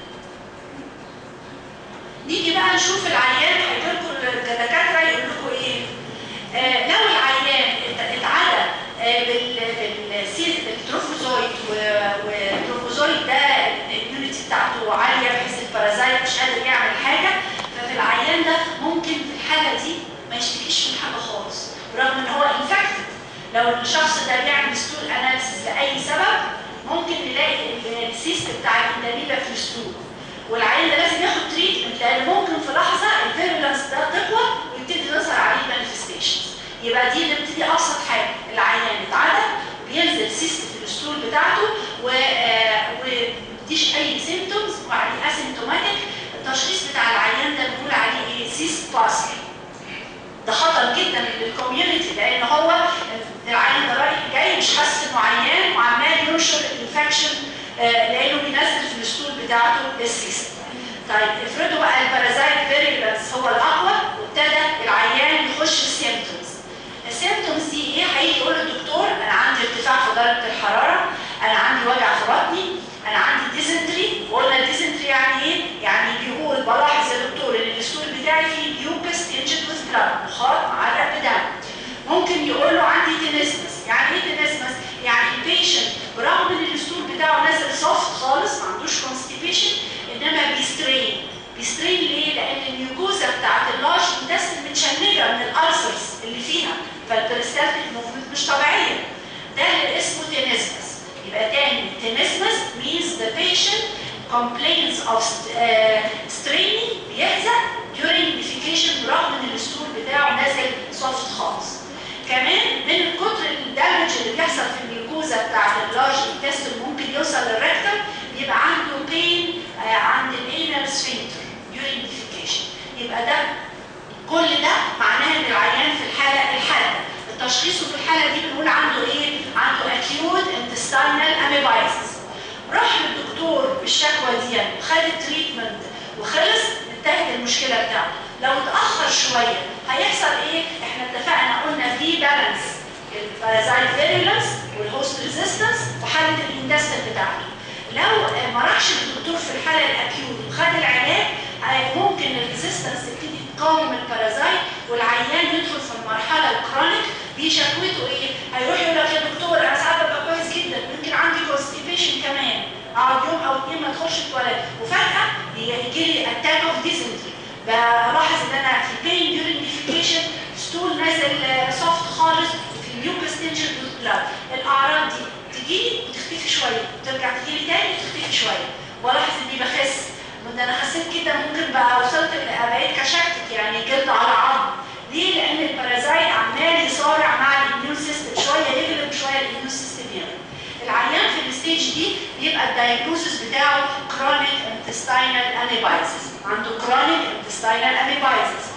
نيجي بقى نشوف العيان هيجي لكم الدكاتره يقول لكم ايه آه لو العيان اتعدى بالتروفوزويد والتروفوزويد ده الاميونيتي بتاعته عاليه بحيث البارازايت مش قادر يعمل حاجه ففي العيان ده ممكن في الحاله دي ما يشتكيش من حاجه خالص برغم ان هو انفكتد لو الشخص ده بيعمل ستول اناليسيس لاي سبب ممكن نلاقي السيست بتاع الانتاميبا في الستول والعيان ده لازم ياخد تريتمنت لان ممكن في لحظه الفيرولانس ده تقوى ويبتدي يظهر عليه مانيفستيشنز يبقى دي نبتدي ابسط حاجه العيان اتعدى بينزل سيست في الاسطول بتاعته و ومديش اي سيمتومز وبعدين اسيمتوماتيك التشخيص بتاع العيان ده بنقول عليه ايه سيست باسل ده خطر جدا جدا للكوميونتي لان هو العيان ده رايح جاي مش حاسس انه عيان وعمال ينشر الانفكشن لانه بينزل في الستول بتاعته السيستم. طيب افرضوا بقى البارازايت فيريلانس هو الاقوى وابتدى العيان يخش السيمتومز. السيمتومز دي ايه؟ هيجي يقول للدكتور انا عندي ارتفاع في درجه الحراره، انا عندي وجع في بطني، انا عندي ديزنتري، وقلنا ديزنتري يعني ايه؟ يعني بيقول بلاحظ يا دكتور ان الستول بتاعي فيه بيوبس تنجد وذ بلاد مخاط معرق بدم. ممكن يقول له عندي تينيسمس، يعني ايه تينيسمس؟ يعني البيشنت برغم ان الستول بتاعه نازل سوفت خالص ما عندوش كونستيبيشن انما بيسترين بيسترين ليه؟ لان الميوكوزا بتاعت اللارج انتستين متشنجه من الالسرز اللي فيها فالبريستالتيك موفمنت مش طبيعيه ده اللي اسمه تينيسمس يبقى تاني تينيسمس means the patient complains of uh, straining بيحزق during defecation برغم ان الستول بتاعه نازل سوفت خالص كمان من كتر الدمج اللي بيحصل في الميوكوزا بتاعت اللارج انتستين ممكن يوصل للريكتم يبقى عنده بين آه عند الانر سفنكتر during defecation يبقى ده كل ده معناه ان العيان في الحاله الحاده التشخيصه في الحاله دي بنقول عنده ايه؟ عنده acute intestinal amoebiasis راح للدكتور بالشكوى دي وخد التريتمنت وخلص انتهت المشكله بتاعته لو اتاخر شويه هيحصل ايه؟ احنا اتفقنا قلنا في بالانس البارازايت فيريلانس والهوست ريزيستنس وحاله الاندستن بتاعته لو ما راحش للدكتور في الحاله الاكيوت وخد العلاج ممكن الريزيستنس تبتدي تقاوم البارازايت والعيان يدخل في المرحله الكرونيك دي شكوته ايه؟ هيروح يقول لك يا دكتور انا ساعات ببقى كويس جدا يمكن عندي كونستيبيشن كمان اقعد يوم او اثنين ما ادخلش التواليت وفجاه يجي لي اتاك اوف ديزنتري بلاحظ ان انا في بين ديورنج ديفيكيشن ستول نازل سوفت خالص في ميوكس تنشن بلاد الاعراض دي تجي لي وتختفي شويه ترجع تجي لي تاني وتختفي شويه والاحظ اني بخس ده انا خسيت كده ممكن بقى وصلت بقيت كشكتك يعني جلد على عظم ليه؟ لان البارازايت عمال يصارع مع الاميون سيستم شويه يغلب شويه الاميون سيستم يغلب العيان في الستيج دي بيبقى الدايجنوزس بتاعه كرونيك انتستينال انيبايزس عنده كرونيك انتستينال انيبايزس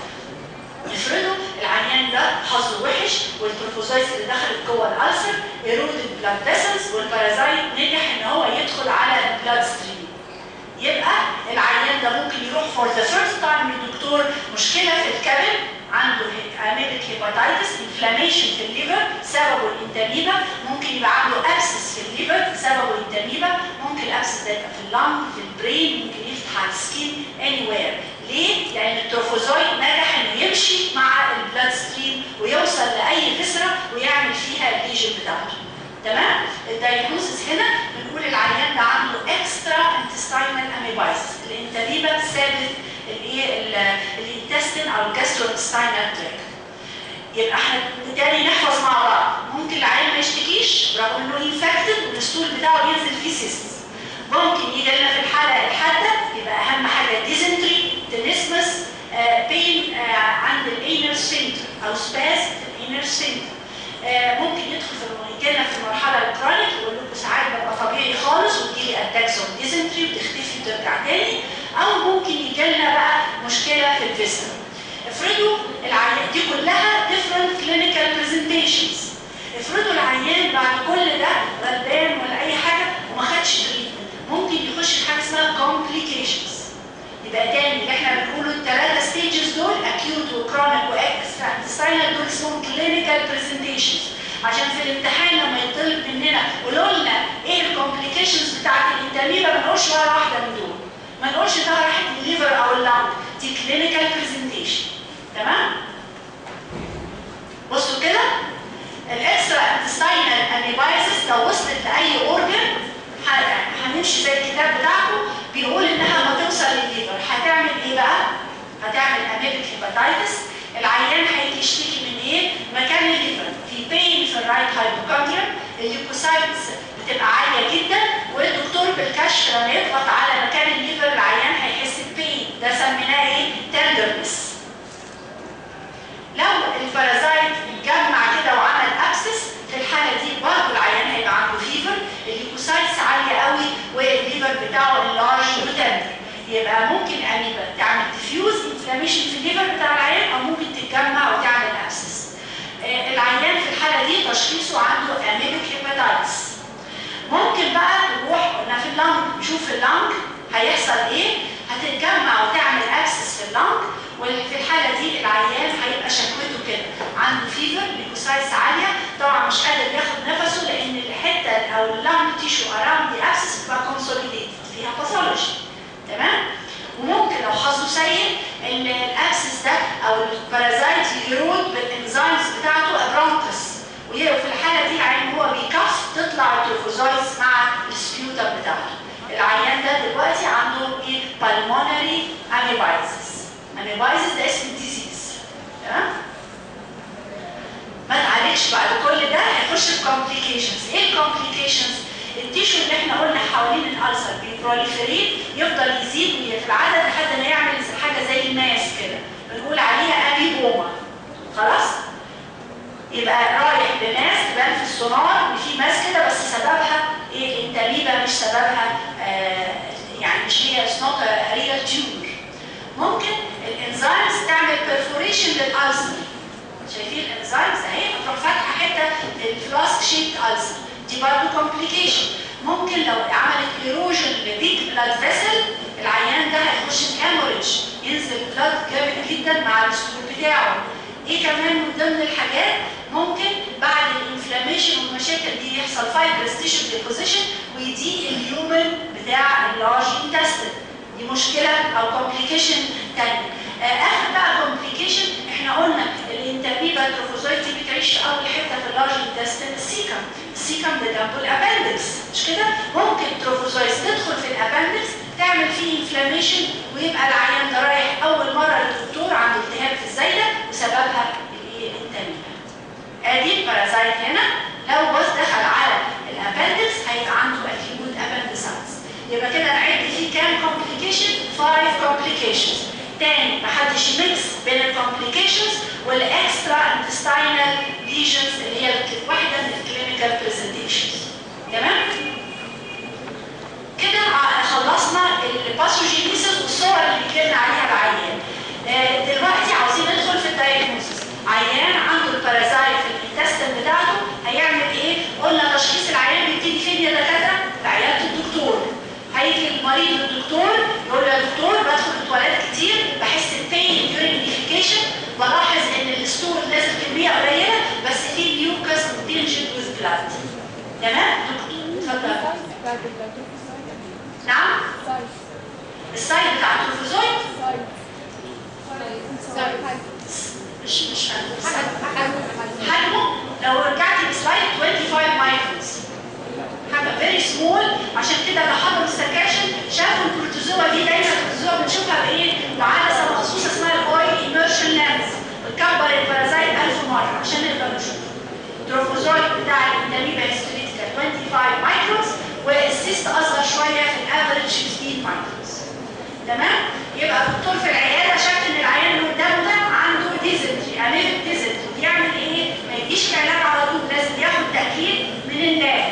افرضوا العيان ده حظه وحش والتروفوزايتس اللي دخلت جوه الالسر ايرودد بلاد فيسلز والبارازايت نجح ان هو يدخل على البلاد ستريم يبقى العيان ده ممكن يروح فور ذا فيرست تايم للدكتور مشكله في الكبد عنده اميبك هيباتايتس انفلاميشن في الليفر سببه الانتاميبا ممكن يبقى عنده ابسس في الليفر سببه الانتاميبا ممكن الابسس ده يبقى في اللنج في البرين ممكن يفتح على السكين اني وير ليه؟ لان التروفوزويد نجح انه يمشي مع البلاد ستريم ويوصل لاي فسره ويعمل فيها الليجن بتاعته تمام؟ الدايجنوزس هنا بنقول العيان ده عنده اكسترا انتستينال اميبايسس الانتاميبا بسبب الايه الانتستين او الجاسترو انتستينال تراكت يبقى احنا تاني نحفظ مع بعض ممكن العيان ما يشتكيش رغم انه انفكتد والستول بتاعه بينزل فيه سيستس ممكن يجي لنا في الحاله الحاده يبقى اهم حاجه ديزنتري تنسمس آه بين آه عند الانر سفنكتر او سباس في الانر سفنكتر آه ممكن يدخل في يجي لنا في المرحله الكرونيك يقول لكم ساعات ببقى طبيعي خالص وتجي لي اتاكس اوف ديزنتري وتختفي وترجع تاني او ممكن يجي لنا بقى مشكله في الفيسر افرضوا العيان دي كلها different clinical presentations افرضوا العيان بعد كل ده غلبان ولا اي حاجه وما خدش تريتمنت ممكن يخش في حاجه اسمها complications يبقى تاني اللي احنا بنقوله الثلاثه ستيجز دول acute وكرونيك واكسترا انتستينال دول اسمهم clinical presentations عشان في الامتحان لما يطلب مننا قولوا لنا ايه الكومبليكيشنز بتاعت الانتاميبا ما نقولش ولا واحده من دول ما نقولش ده راحت الليفر او اللنج دي كلينيكال برزنتيشن تمام بصوا كده الاكسترا انتستينال انيبايسس لو وصلت لاي اورجن هنمشي زي الكتاب بتاعكم بيقول انها لما توصل للليفر هتعمل ايه بقى؟ هتعمل اميبك هيباتايتس العيان هيجي يشتكي من ايه؟ مكان الليفر في بين في الرايت هايبوكاندريوم الليوكوسايتس بتبقى عاليه جدا والدكتور بالكشف لما يضغط على مكان الليفر العيان هيحس ببين ده سميناه ايه؟ تندرنس لو البارازايت اتجمع كده وعمل ابسس في الحاله دي برضه العيان هيبقى عنده فيفر الليوكوسايتس عاليه قوي والليفر بتاعه اللارج وتندر يبقى ممكن اميبا تعمل ديفيوز انفلاميشن في الليفر بتاع العيان او ممكن تتجمع وتعمل ابسس نشوف اللنج هيحصل ايه هتتجمع وتعمل اكسس في اللنج وفي الحاله دي العيان هيبقى شكوته كده عنده فيفر ليكوسايتس عاليه طبعا مش قادر ياخد نفسه لان الحته او اللنج تيشو اراوند دي اكسس بتبقى كونسوليديت فيها باثولوجي تمام وممكن لو حظه سيء ان الاكسس ده او البارازايت يرود بالانزيمز بتاعته ابرونكس وفي الحاله دي عين هو بيكف تطلع التروفوزايتس مع السبيوتر بتاعته العيان ده دلوقتي عنده ايه بالمونري اميبايزس اميبايزس ده اسم الديزيز تمام ما تعالجش بعد كل ده هيخش في كومبليكيشنز ايه الكومبليكيشنز التيشو اللي احنا قلنا حوالين الالسر بيبروليفريت يفضل يزيد في العدد لحد ما يعمل حاجه زي الماس كده بنقول عليها ابيبوما خلاص يبقى رايح لناس تبان في السونار ان في ماس كده بس سببها ايه الانتاميبا مش سببها آه يعني مش هي نوت ريال تيومر ممكن الانزيمز تعمل بيرفوريشن للالسر شايفين الانزيمز اهي بتروح فاتحه حته الفلاسك شيبت السر دي برضه كومبليكيشن ممكن لو عملت ايروجن لبيج بلاد فيسل العيان ده هيخش في هيموريدج ينزل بلاد جامد جدا مع الستور بتاعه ايه كمان من ضمن الحاجات ممكن بعد الانفلاميشن والمشاكل دي يحصل فايبرس تيشو ديبوزيشن ويضيق اليومن بتاع اللارج انتستين دي مشكله او كومبليكيشن ثانيه اخر بقى كومبليكيشن احنا قلنا الانتاميبا التروفوزويد دي بتعيش في اول حته في اللارج انتستين السيكم السيكم ده جنبه الابندكس مش كده ممكن تروفوزويد تدخل في الابندكس تعمل فيه انفلاميشن ويبقى العيان ده رايح اول مره للدكتور عنده التهاب في الزايده وسببها الايه الانتاميبا ادي البارازايت هنا لو بص دخل على الابندكس هيبقى عنده اكيوت ابندسايتس يبقى كده نعد فيه كام كومبليكيشن 5 كومبليكيشنز تاني محدش ميكس بين الكومبليكيشنز والاكسترا انتستينال ليجنز اللي هي واحده من الكلينيكال برزنتيشنز تمام كده خلصنا الباثوجينيسيس والصور اللي بيتكلم عليها العيان آه دلوقتي عاوزين ندخل في الدايجنوستس عيان عنده البارازايت في الانتستين بتاعته هيعمل ايه قلنا تشخيص العيان بيبتدي فين يا دكاتره في عياده الدكتور هيجي المريض للدكتور يقول له يا دكتور بدخل التواليت كتير بحس ببين ديورنج ديفيكيشن بلاحظ ان الستور نازل كميه قليله بس في ميوكس وتنجد ويز بلاد تمام دكتور اتفضل نعم السايد بتاع التروفوزويد مش مش حجمه لو رجعتي لسلايد 25 مايكرونز حاجه فيري سمول عشان كده اللي حضروا السكاشن شافوا البروتوزوا دي دايما البروتوزوا بنشوفها بايه؟ بعدسه مخصوصه اسمها الاويل ايمرشن لينز بتكبر البارازايت 1000 مره عشان نقدر نشوفه التروفوزويد بتاع الانتاميبا هيستوريتيكا 25 مايكرونز والسيست اصغر شويه في الافريج 15 مايكرونز تمام؟ يبقى الدكتور في العياده شاف ان العيان اللي قدامه ده عنده ديزنتري انيميك ديزنتري يعمل ايه؟ ما يديش العلاج على طول لازم ياخد تاكيد من اللاب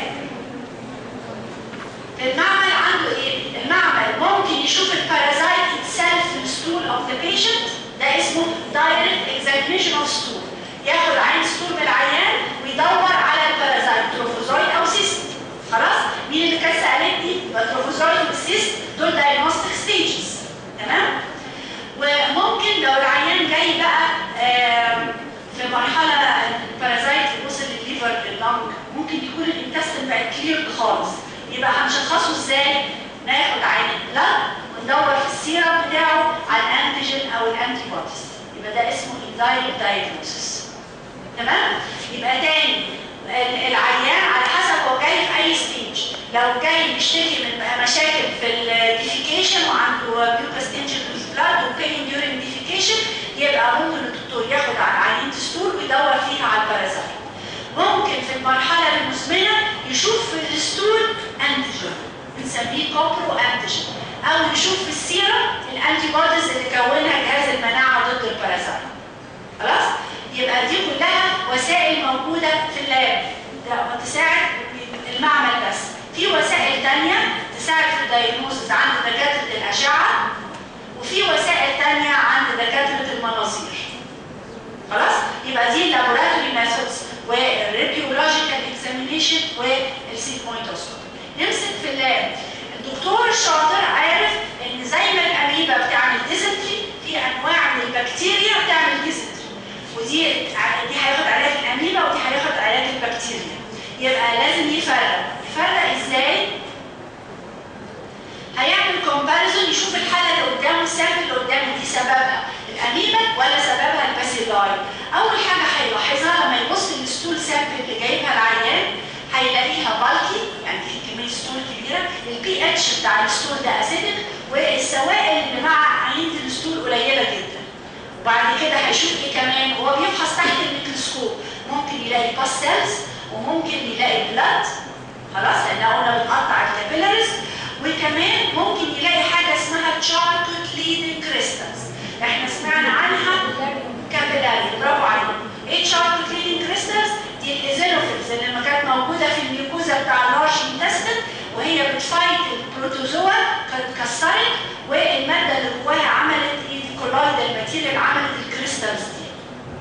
المعمل عنده ايه؟ المعمل ممكن يشوف البارازايت itself في الستول اوف ذا بيشنت ده اسمه دايركت اكزامينشن اوف ستول ياخد عين ستول من العيان ويدور على البارازايت تروفوزويد او سيست خلاص؟ مين اللي كانت سالتني؟ يبقى التروفوزويد والسيست دول دايجنوستيك ستيجز تمام؟ وممكن لو العيان جاي بقى في مرحله البارازايت وصل للليفر لللنج ممكن يكون الانتستين بقت كلير خالص يبقى هنشخصه ازاي؟ ناخد عين البلد وندور في السيرم بتاعه على الانتيجين او الانتي بوديز يبقى ده اسمه indirect diagnosis تمام؟ يبقى تاني العيان على حسب هو جاي في اي ستيج لو جاي بيشتكي من مشاكل في الديفيكيشن وعنده بيوكس انجن بلاد وبين ديورنج ديفيكيشن يبقى ممكن الدكتور ياخد على عينه ستول ويدور فيها على البارازايت ممكن في المرحلة المزمنة يشوف في الستول انتيجين بنسميه كوبرو انتيجين او يشوف في السيرم الانتي بوديز اللي كونها جهاز المناعة ضد البارازايت خلاص يبقى دي كلها وسائل موجودة في اللاب ده تساعد المعمل بس في وسائل تانية تساعد في الدايجنوستس عند دكاترة الأشعة وفي وسائل تانية عند دكاترة المناظير خلاص يبقى دي اللابوراتوري ميثودز والريديولوجيكال اكزامينيشن والسي بوينتوسكوبي نمسك في اللاب دكتور شاطر عارف ان زي ما الاميبا بتعمل ديزنتري في انواع من البكتيريا بتعمل ديزنتري ودي دي هياخد علاج الاميبا ودي هياخد علاج البكتيريا يبقى لازم يفرق يفرق ازاي هيعمل كومباريزون يشوف الحاله اللي قدامه السامبل اللي قدامه دي سببها الاميبا ولا سببها الباسيلاي اول حاجه هيلاحظها لما يبص للستول سامبل اللي جايبها العيان هيلاقيها بالكي يعني في كميه ستول كبيره البي اتش بتاع الستول ده اسيدك والسوائل اللي مع عينه الستول قليله جدا وبعد كده هيشوف ايه كمان وهو بيفحص تحت الميكروسكوب ممكن يلاقي باستلز وممكن يلاقي بلاد خلاص لان قلنا بنقطع الكابيلاريز وكمان ممكن يلاقي حاجه اسمها تشاركوت ليدنج كريستالز احنا سمعنا عنها كابيلاري برافو عليك ايه تشاركوت ليدنج كريستالز دي الايزينوفيلز اللي لما كانت موجوده في الميوكوزا بتاع اللارج انتستين وهي بتفايت البروتوزوا كانت اتكسرت والماده اللي جواها عملت ايه الكولايدال ماتيريال عملت الكريستالز دي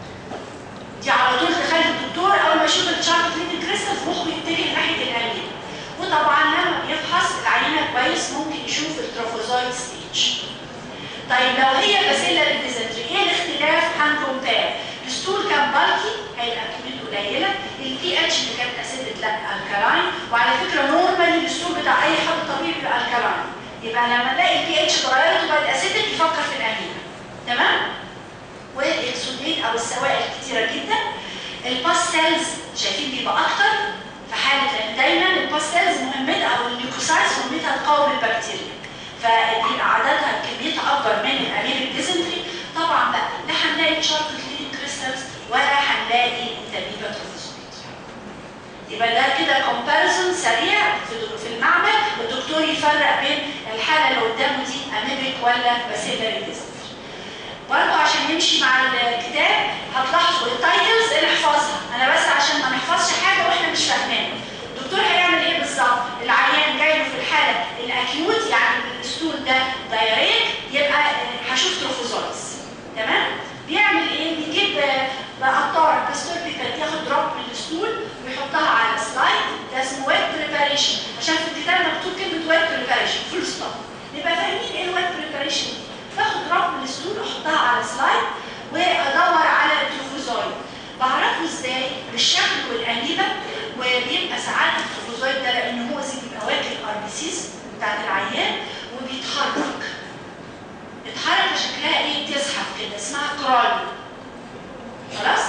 دي على طول تخلي الدكتور اول ما يشوف التشاركوت ليدنج كريستالز مخه يتجه ناحيه الامين وطبعا لما بيفحص العينه كويس ممكن يشوف التروفوزايت ستيج طيب لو هي باسيلا ديزنتري ايه الاختلاف هنكومبير الستول كان بالكي هيبقى كميته قليله البي اتش اللي كانت اسيدت لا الكالاين وعلى فكره نورمالي الستول بتاع اي حد طبيعي بيبقى الكالاين يبقى لما نلاقي البي اتش اتغيرت وبقت اسيدت يفكر في الامينه تمام والاكسوديت او السوائل كتيره جدا الباستلز شايفين بيبقى اكتر في حاله لان دايما الباستلز مهمتها او الليوكوسايتس مهمتها تقاوم البكتيريا فدي عددها كميتها اكبر من الامير الديزنتري طبعا بقى لا هنلاقي تشاركت ليدنج كريستالز ولا هنلاقي انتاميبا تروفوزويد يبقى ده كده كومباريزون سريع في المعمل الدكتور يفرق بين الحاله اللي قدامه دي اميبيك ولا باسيلاري ديزنتري برضه عشان نمشي مع الكتاب هتلاحظوا التايتلز اللي نحفظها انا بس عشان ما نحفظش حاجه واحنا مش فاهمينها الدكتور هيعمل ايه بالظبط العيان جاي له في الحاله الاكيوت يعني الستول ده دايريك يبقى هشوف تروفوزايتس تمام بيعمل ايه بيجيب بقطار باستور بيبات ياخد دروب من الستول ويحطها على سلايد ده اسمه ويت بريباريشن عشان في الكتاب مكتوب كلمه ويت بريباريشن فول ستوب نبقى فاهمين ايه الويت بريباريشن دي باخد رب من الستول احطها على سلايد وادور على التروفوزايد بعرفه ازاي بالشكل والانيبه وبيبقى ساعات التروفوزايد ده لان هو زي بيبقى واكل الار بي سيز بتاعت العيان وبيتحرك الحركه شكلها ايه بتزحف كده اسمها كرال خلاص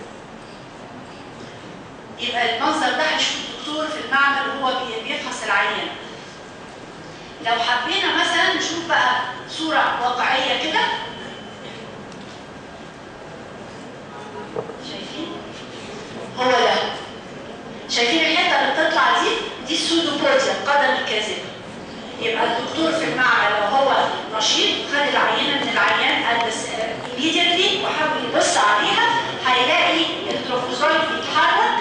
يبقى المنظر ده هيشوف الدكتور في المعمل وهو بيفحص العيان لو حبينا مثلا نشوف بقى صورة واقعية كده شايفين؟ هو ده شايفين الحتة اللي بتطلع دي؟ دي السودوبوديا القدم الكاذبة يبقى الدكتور في المعمل لو هو نشيط خد العينة من العيان immediately وحاول يبص عليها هيلاقي التروفوزويد بيتحرك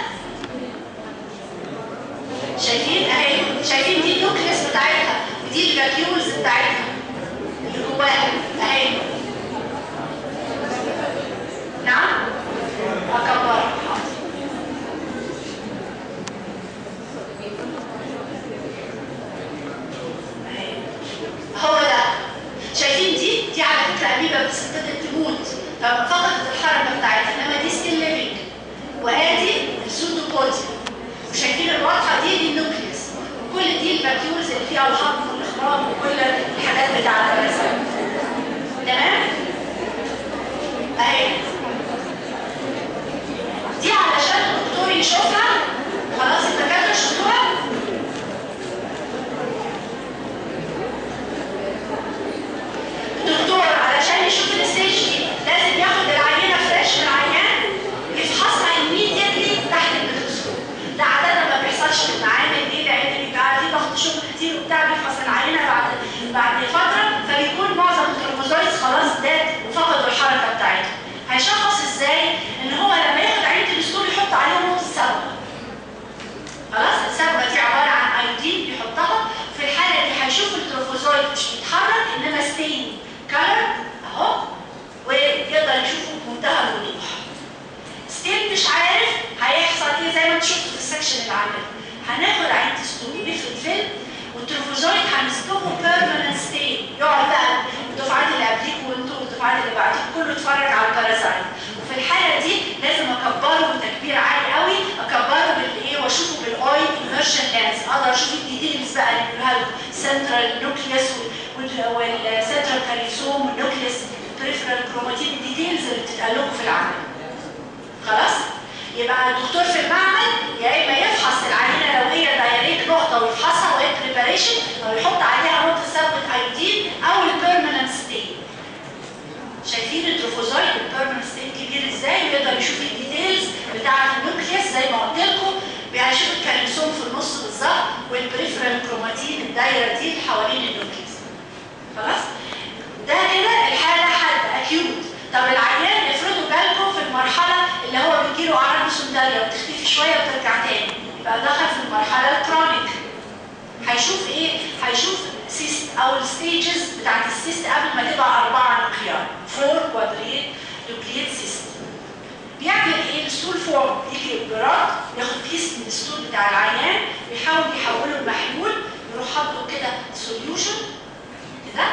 شايفين اهي شايفين دي النوكليس بتاعتها ودي الفاكيولز بتاعتها اللي جواها اهي نعم اكبرها هو ده شايفين دي دي على فكره اميبا بتستطيع تموت ففقدت الحركه بتاعتها انما دي ستيل ليفنج وادي السودوبوديا وشايفين الواضحه دي دي النوكليس وكل دي الفاكيولز اللي فيها الهضم والاخراج وكل الحاجات بتاعت الرسم تمام اهي دي علشان الدكتور يشوفها خلاص الدكاتره شفتوها الدكتور علشان يشوف الستيج دي لازم ياخد العينه فريش من العيان يفحصها immediately تحت الميكروسكوب ده عاده ما بيحصلش في المعامل دي لان بيبقى في ضغط شغل كتير وبتاع بيفحص العينه بعد بعد فتره فبيكون معظم الكروموزويدز خلاص دات وفقدوا الحركه بتاعتها هيشخص ازاي ان هو لما ياخد عينه الاسطول يحط عليها نقطه صبغه خلاص الصبغه دي عباره عن ايودين يحطها في الحاله دي هيشوف التروفوزويد مش بيتحرك انما ستين كلر اهو ويقدر يشوفه بمنتهى الوضوح ستيل مش عارف هيحصل ايه زي ما انت شفت في السكشن اللي عمله هناخد عينه الاسطول نفرد فيلم والتروفوزويد هنسبقه بيرمننت ستيت يقعد بقى الدفعات اللي قبليك وانتوا والدفعات اللي بعديك كله يتفرج على البارازايت وفي الحاله دي لازم اكبره تكبير عالي قوي اكبره بالايه واشوفه بالاي اميرشن لانس اقدر اشوف الديتيلز بقى اللي بيقولها لكم سنترال نوكليوس والسنترال كاليسوم والنوكليوس البريفرال كروماتين الديتيلز اللي بتتقال لكم في العمل خلاص يبقى الدكتور في المعمل يا اما يفحص العينه لو هي دايريك نقطه ويفحصها وهي بريباريشن او يحط عليها نقطه ثبت ايودين او البيرمننت ستين شايفين التروفوزايت البيرمننت ستين كبير ازاي ويقدر يشوف الديتيلز بتاعه النوكليوس زي ما قلت لكم بيشوف الكالسيوم في النص بالظبط والبريفرال كروماتين الدايره دي اللي حوالين النوكليوس خلاص ده كده الحاله حاده اكيوت طب العيان افرضوا جالكم في المرحله اللي هو بيجيله اعراض سنداليا وبتختفي شويه وبترجع تاني يبقى دخل في المرحله الكرونيك هيشوف ايه هيشوف سيست او الستيجز بتاعت السيست قبل ما تبقى اربعه نوكليار فور كوادريت نوكليت سيست بيعمل ايه الستول فورم يجي الجراح ياخد كيس من الستول بتاع العيان ويحاول يحوله لمحلول يروح حاطه كده سوليوشن كده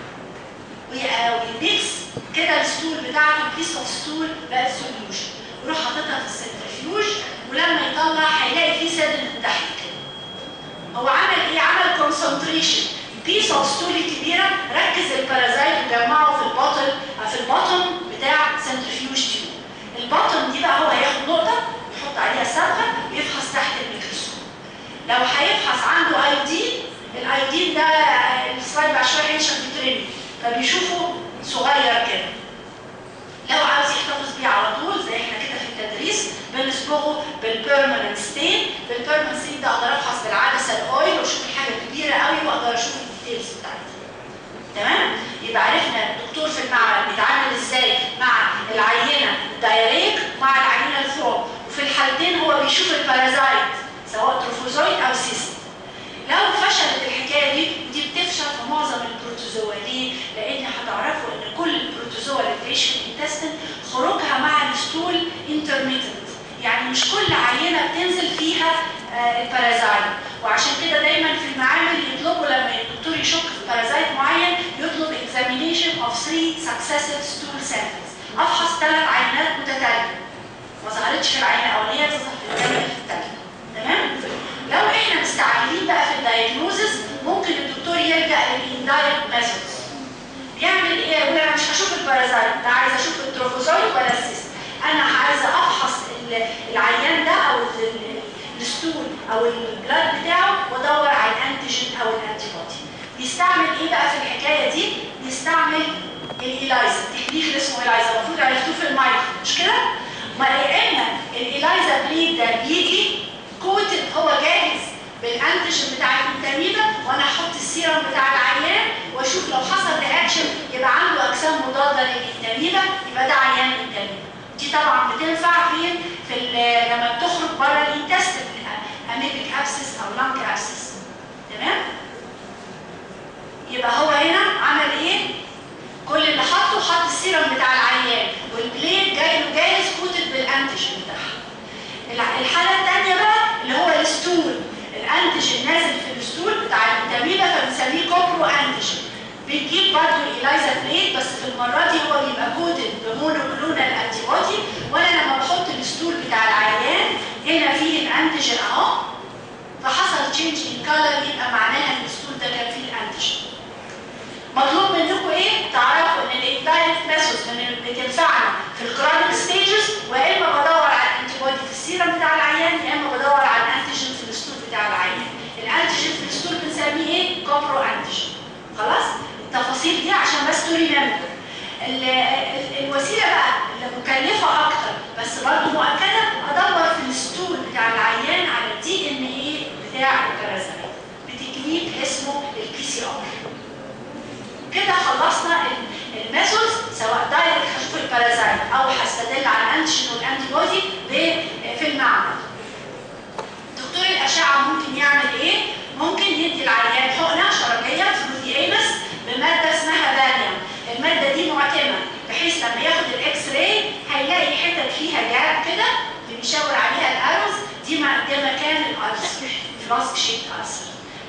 ويميكس كده الستول بتاعته بيس اوف ستول بقت سوليوشن ويروح حاططها في السنترفيوج ولما يطلع هيلاقي فيه سادل من تحت كده هو عمل ايه عمل كونسنتريشن بيس اوف ستول كبيره ركز البارازايت وجمعه في الباطن في الباطن بتاع سنترفيوج تيوب الباطن دي بقى هو هياخد نقطه يحط عليها صبغه ويفحص تحت الميكروسكوب لو هيفحص عنده ايودين الايودين ده السلايد بعد شويه هينشف في تريننج فبيشوفه صغير كده لو عاوز يحتفظ بيه على طول زي احنا كده في التدريس بنصبغه بالبيرمننت ستين بالبيرمننت ستين ده اقدر افحص بالعدسه الاويل واشوف الحاجه كبيره قوي واقدر اشوف الديتيلز بتاعتها تمام يبقى عرفنا الدكتور في المعمل بيتعامل ازاي مع العينه الدايريك مع العينه الثروب وفي الحالتين هو بيشوف البارازايت سواء تروفوزويد او سيست لو فشلت الحكايه دي ودي بتفشل في معظم البروتوزوا ليه؟ لان هتعرفوا ان كل البروتوزوا اللي بتعيش في الانتستين خروجها مع الستول انترميتنت يعني مش كل عينه بتنزل فيها آه البارازايت وعشان كده دايما في المعامل يطلبوا لما الدكتور يشك في بارازايت معين يطلب examination of three successive stool samples افحص ثلاث عينات متتاليه ما ظهرتش في العينه الاولانيه تظهر في الثانيه في الثالثه تمام؟ لو احنا مستعجلين بقى في الدايجنوزس ممكن الدكتور يلجا للاندايركت ميثودز يعمل ايه يقول انا مش هشوف البارازايت لا عايز اشوف التروفوزويد ولا السيست انا عايزه افحص العيان ده او الستول او البلاد بتاعه وادور على الانتيجين او الانتي بودي بيستعمل ايه بقى في الحكايه دي بيستعمل الايلايزا التكنيك اللي اسمه ايلايزا المفروض عرفتوه في المايكرو مش كده ما يا اما الايلايزا بليد ده بيجي كوتد هو جاهز بالانتيجين بتاع الانتاميبا وانا احط السيرم بتاع العيان واشوف لو حصل رياكشن يبقى عنده اجسام مضاده للانتاميبا يبقى ده عيان انتاميبا دي طبعا بتنفع فين في لما بتخرج بره الانتستين اميبيك ابسس او لانك ابسس تمام يبقى هو هنا عمل ايه كل اللي حطه حط السيرم بتاع العيان والبليد جاي له جاهز كوتد بالانتيجين بتاعها الحاله الثانيه بقى اللي هو الستول الانتيجين نازل في الستول بتاع التميمه فبنسميه كوبرو انتيجين بنجيب برضه الايلايزا بليت بس في المره دي هو بيبقى كودد بمونوكلونال انتي بودي وانا لما بحط الستول بتاع العيان هنا فيه الانتيجين اهو فحصل تشينج ان كلر يبقى معناها ان الستول ده كان فيه الانتيجين مطلوب منكم ايه؟ تعرفوا ان الاندايركت ميثود بتنفعنا في الكرونيك ستيجز واما بدور على الانتي بودي في السيرم بتاع العيان يا اما بدور على الانتيجين في الستول بتاع العيان. الانتيجين في الستول بنسميه ايه؟ كوبرو انتيجين. خلاص؟ التفاصيل دي عشان بس توري نمبر. الوسيله بقى اللي مكلفه اكتر بس برضه مؤكده ادور في الستول بتاع العيان على الدي ان ايه بتاع البارازايت بتكنيك اسمه البي سي ار. كده خلصنا الميثودز سواء دايركت هشوف البارازايت او هستدل على الانتيجين والانتي بودي في المعمل. دكتور الاشعه ممكن يعمل ايه؟ ممكن يدي العيان حقنه شرجيه فلوتي ايمس بماده اسمها باليوم. الماده دي معتمه بحيث لما ياخد الاكس راي هيلاقي حتت فيها جاب كده اللي بيشاور عليها الاروز دي ده مكان الالسر فلاسك شيب السر.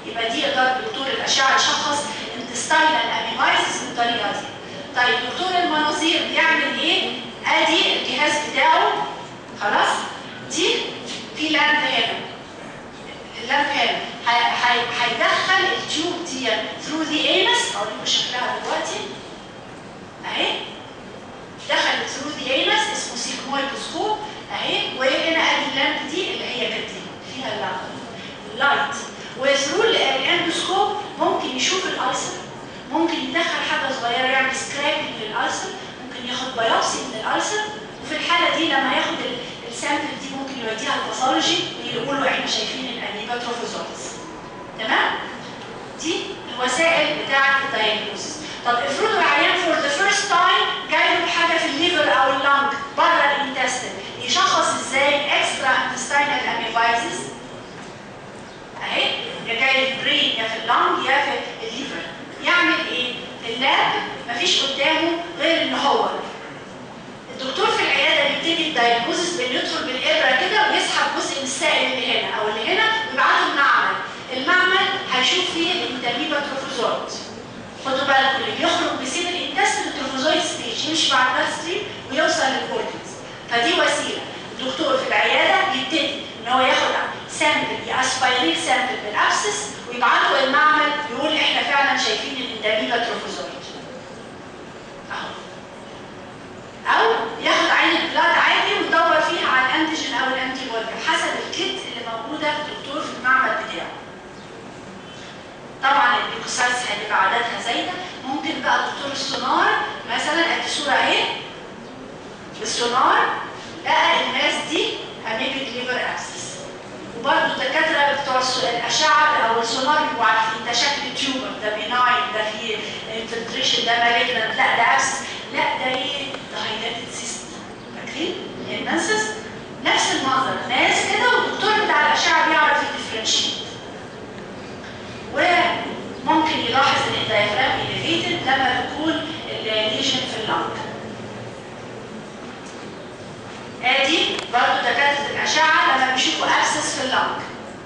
يبقى دي يقدر دكتور الاشعه يشخص انتستاينال اميبايسس بالطريقه دي طيب دكتور المناظير بيعمل ايه ادي الجهاز بتاعه خلاص دي في لامب هنا اللامب هنا هي- هي- هيدخل التيوب دي ثرو ذا انس اوريكم شكلها دلوقتي اهي دخلت ثرو ذا انس اسمه سيجمويدوسكوب اهي وهنا ادي اللامب دي اللي هي كانت دي، فيها اللايت وثرو الاندوسكوب ممكن يشوف الالسر ممكن يدخل حاجه صغيره يعمل سكرابنج للالسر ممكن ياخد بايوبسي من الالسر وفي الحاله دي لما ياخد ال- السامبل دي ممكن يوديها الباثولوجي ويقولوا احنا شايفين الانيبا تروفوزومز تمام دي الوسائل بتاعه الدايجنوستس طب افرضوا العيان فور ذا فيرست تايم جاي له حاجه في الليفر او اللنج بره الانتستين يشخص ازاي اكسترا انتستينال اميبايزز اهي يا جاي البرين يا في اللنج يا في الليفر يعمل ايه؟ في اللاب مفيش قدامه غير ان هو الدكتور في العياده بيبتدي الدايجنوزس بانه يدخل بالابره كده ويسحب جزء من السائل اللي هنا او اللي هنا ويبعته المعمل المعمل هيشوف فيه الانتاميبا تروفوزويد خدوا بالكم اللي بيخرج بيسيب الانتستين التروفوزويد ستيج يمشي مع البلاد ستريم ويوصل للكورتكس فدي وسيله الدكتور في العياده يبتدي ان هو ياخد سامبل ياسبيريت سامبل من الابسس ويبعته المعمل يقول احنا فعلا شايفين الانتاميبا تروفوزويد اهو او ياخد عين البلاد عادي ويدور فيها على الانتيجين او الانتي بودي حسب الكيت اللي موجوده في الدكتور في المعمل بتاعه طبعا الليكوسايتس هتبقى عددها زايده ممكن بقى دكتور السونار مثلا ادي صوره اهي بالسونار لقى الناس دي اميبيك ليفر ابسس وبرضه الدكاتره بتوع الس- الاشعه او السونار بيبقوا عارفين ده شكل تيومر ده بيناين ده فيه انفلتريشن ده مالجنت لا ده ابسس لا ده ايه ده هايلايتد سيست فاكرين المنسس نفس المنظر ناس كده والدكتور بتاع الاشعه بيعرف يديفرنشيت وممكن يلاحظ ان الدايفرام اليفيتد لما بيكون الليجن في اللنج ادي برضه دكاتره الاشعه لما بيشوفوا ابسس في اللنج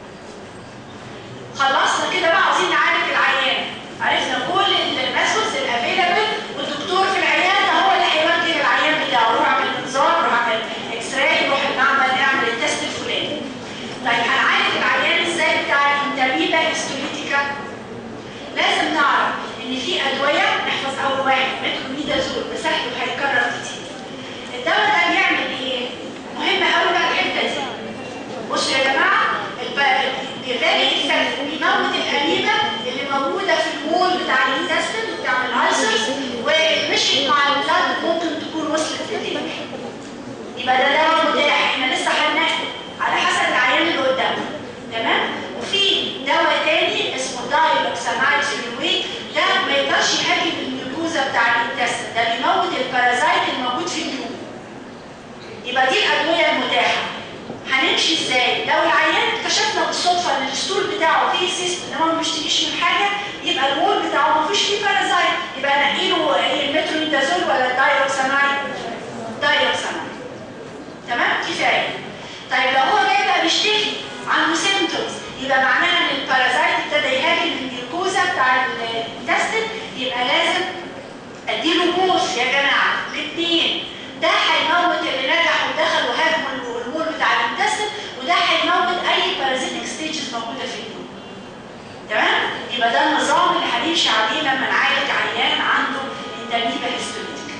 خلصنا كده بقى عاوزين نعالج العيان عرفنا كل الميثودز الافيلابل والدكتور في العياده هو اللي هيوجه العيان بتاعه روح اعمل انذار روح اعمل اكس راي روح المعمل اعمل التست الفلاني طيب هنعالج العيان ازاي بتاع الانتاميبا هيستوليتيكا لازم نعرف ان في ادويه نحفظ اول واحد مترونيدازول ده سهل وهيتكرر كتير الدواء ده بيعمل ايه؟ مهم قوي بقى الحته دي بصوا يا جماعه الجبالي افكت بيموت الاميبا اللي موجوده في المول بتاع الانتستين وبتعمل السرز ومشيت مع البلاد ممكن تكون وصلت للدم يبقى ده دواء متاح احنا لسه هناخده على حسب العيان اللي قدامنا تمام وفي دواء تاني اسمه دايلوكسامايد سيلويت ده ما يقدرش يهاجم الجلوكوزا بتاع الانتستين ده بيموت البارازايت الموجود في اليوم يبقى دي الادويه المتاحه هنمشي ازاي لو العيان اكتشفنا بالصدفه ان الستول بتاعه فيه سيست ان هو ما بيشتكيش من حاجه يبقى الوول بتاعه ما فيش فيه بارازايت يبقى نقي له ايه المترونيدازول ولا الدايروكسامايد دايروكسامايد تمام كفايه طيب لو هو جاي بقى بيشتكي عنده سيمتومز يبقى معناها ان البارازايت ابتدى يهاجم الجلوكوزا بتاع الانتستين يبقى لازم اديله بوس يا جماعه الاثنين ده هيموت اللي نجح ودخل وهاجم الهرمون بتاع الانتستين وده هيموت اي بارازيتك ستيجز موجوده في اليوم تمام يبقى ده النظام اللي هنمشي عليه لما نعالج عيان عنده انتاميبا هيستوليتيك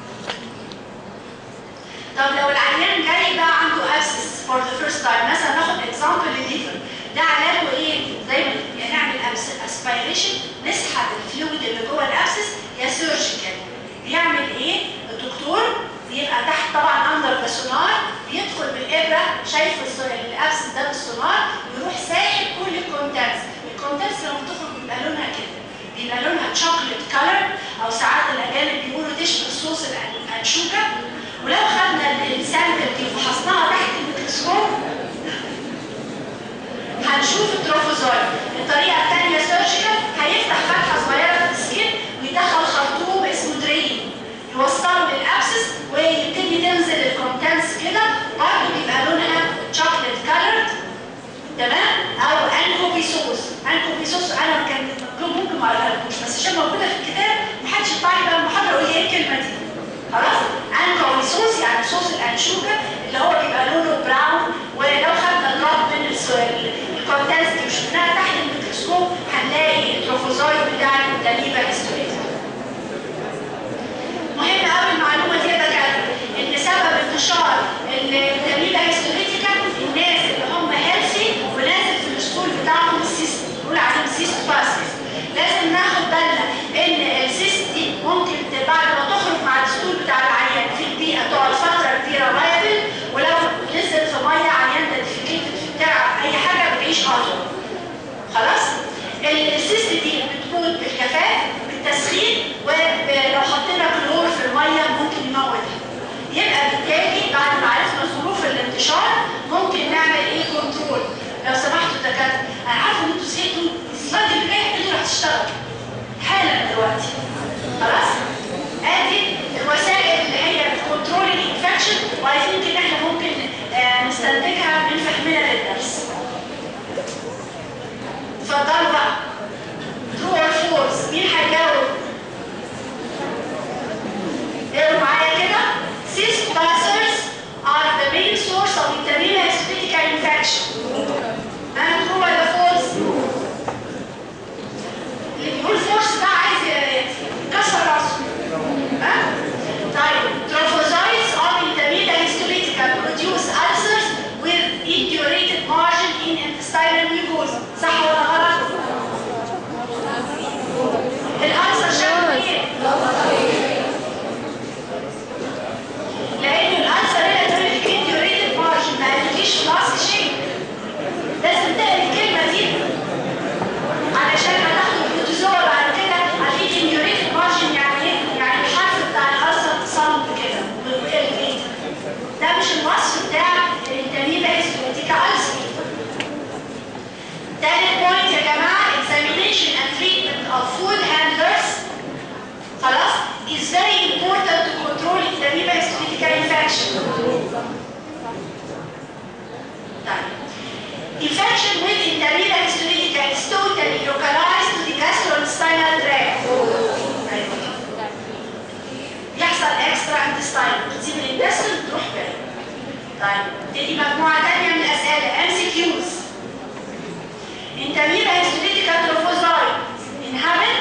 طب لو العيان جاي بقى عنده ابسس فور ذا فيرست تايم مثلا ناخد اكزامبل الليفر ده علاجه ايه؟ زي ما يعني نعمل اسبيريشن نسحب الفلويد اللي جوه الابسس يا سيرجيكال بيعمل ايه؟ الدكتور بيبقى تحت طبعا اندر ذا سونار بيدخل بالابره شايف الابسس ده بالسونار ويروح ساحب كل الكونتنتس الكونتنتس لما بتخرج بيبقى لونها كده بيبقى لونها شوكليت كلر او ساعات الاجانب بيقولوا تشبه صوص الانشوكه ولو خدنا السامبل دي وفحصناها تحت الميكروسكوب هنشوف التروفوزويد الطريقه الثانيه سيرجيكال هيفتح فتحه صغيره في السكين ويدخل خرطوم اسمه درين يوصله للابسس ويبتدي تنزل الكونتنتس كده برضه بيبقى لونها شوكليت كالرد تمام او انكوبيسوس انكوبيسوس نستنتجها من فهمنا للدرس اتفضلوا بقى true or false مين هيجاوب؟ اقروا معايا كده cyst ulcers are the main source of intravenous critical infection انا true ولا false؟ اللي بيقول false ده عايز يكسر راسه ها؟ طيب trophozoites of intermediate histolytica produce ulcers with indurated margin in intestinal mucosa صح ولا غلط؟ الألسر شكله ايه؟ لأن الألسر هنا تريفيك indurated margin ما قالتليش خلاص شيء لازم تقري الكلمة دي علشان هتاخدوا البروتوزوا بعد كده هتلاقي indurated margin يعني ايه؟ يعني الحرف بتاع الألسر اتصل كده بالإلفيت ده مش الوصف بتاع الانتاميبا هيستوماتيكا ألسر تالت بوينت يا جماعة examination and treatment of food handlers خلاص is very important to control التميمة histolytica infection طيب infection with intermediate histolytica is totally localized to the gastrointestinal tract أيوة. يحصل extra intestinal تسيب الانتستين تروح بعيد طيب تدي مجموعة تانية من الأسئلة MCQs Intermediate histolytica trophozoite inhabit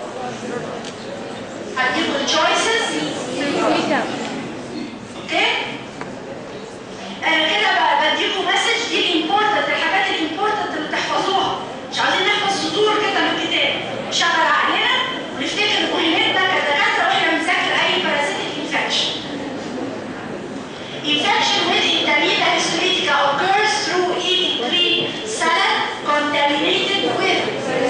هديكوا الشويسز اوكي انا كده بقى بديكوا مسج دي الامبورتنت الحاجات الامبورتنت اللي تحفظوها مش عايزين نحفظ سطور كده من الكتاب نشغل عقلنا ونفتكر مهمتنا كدكاتره واحنا بنذاكر اي بارازيتيك انفكشن Infection with intermediate histolytica occurs through eating green salad contaminated with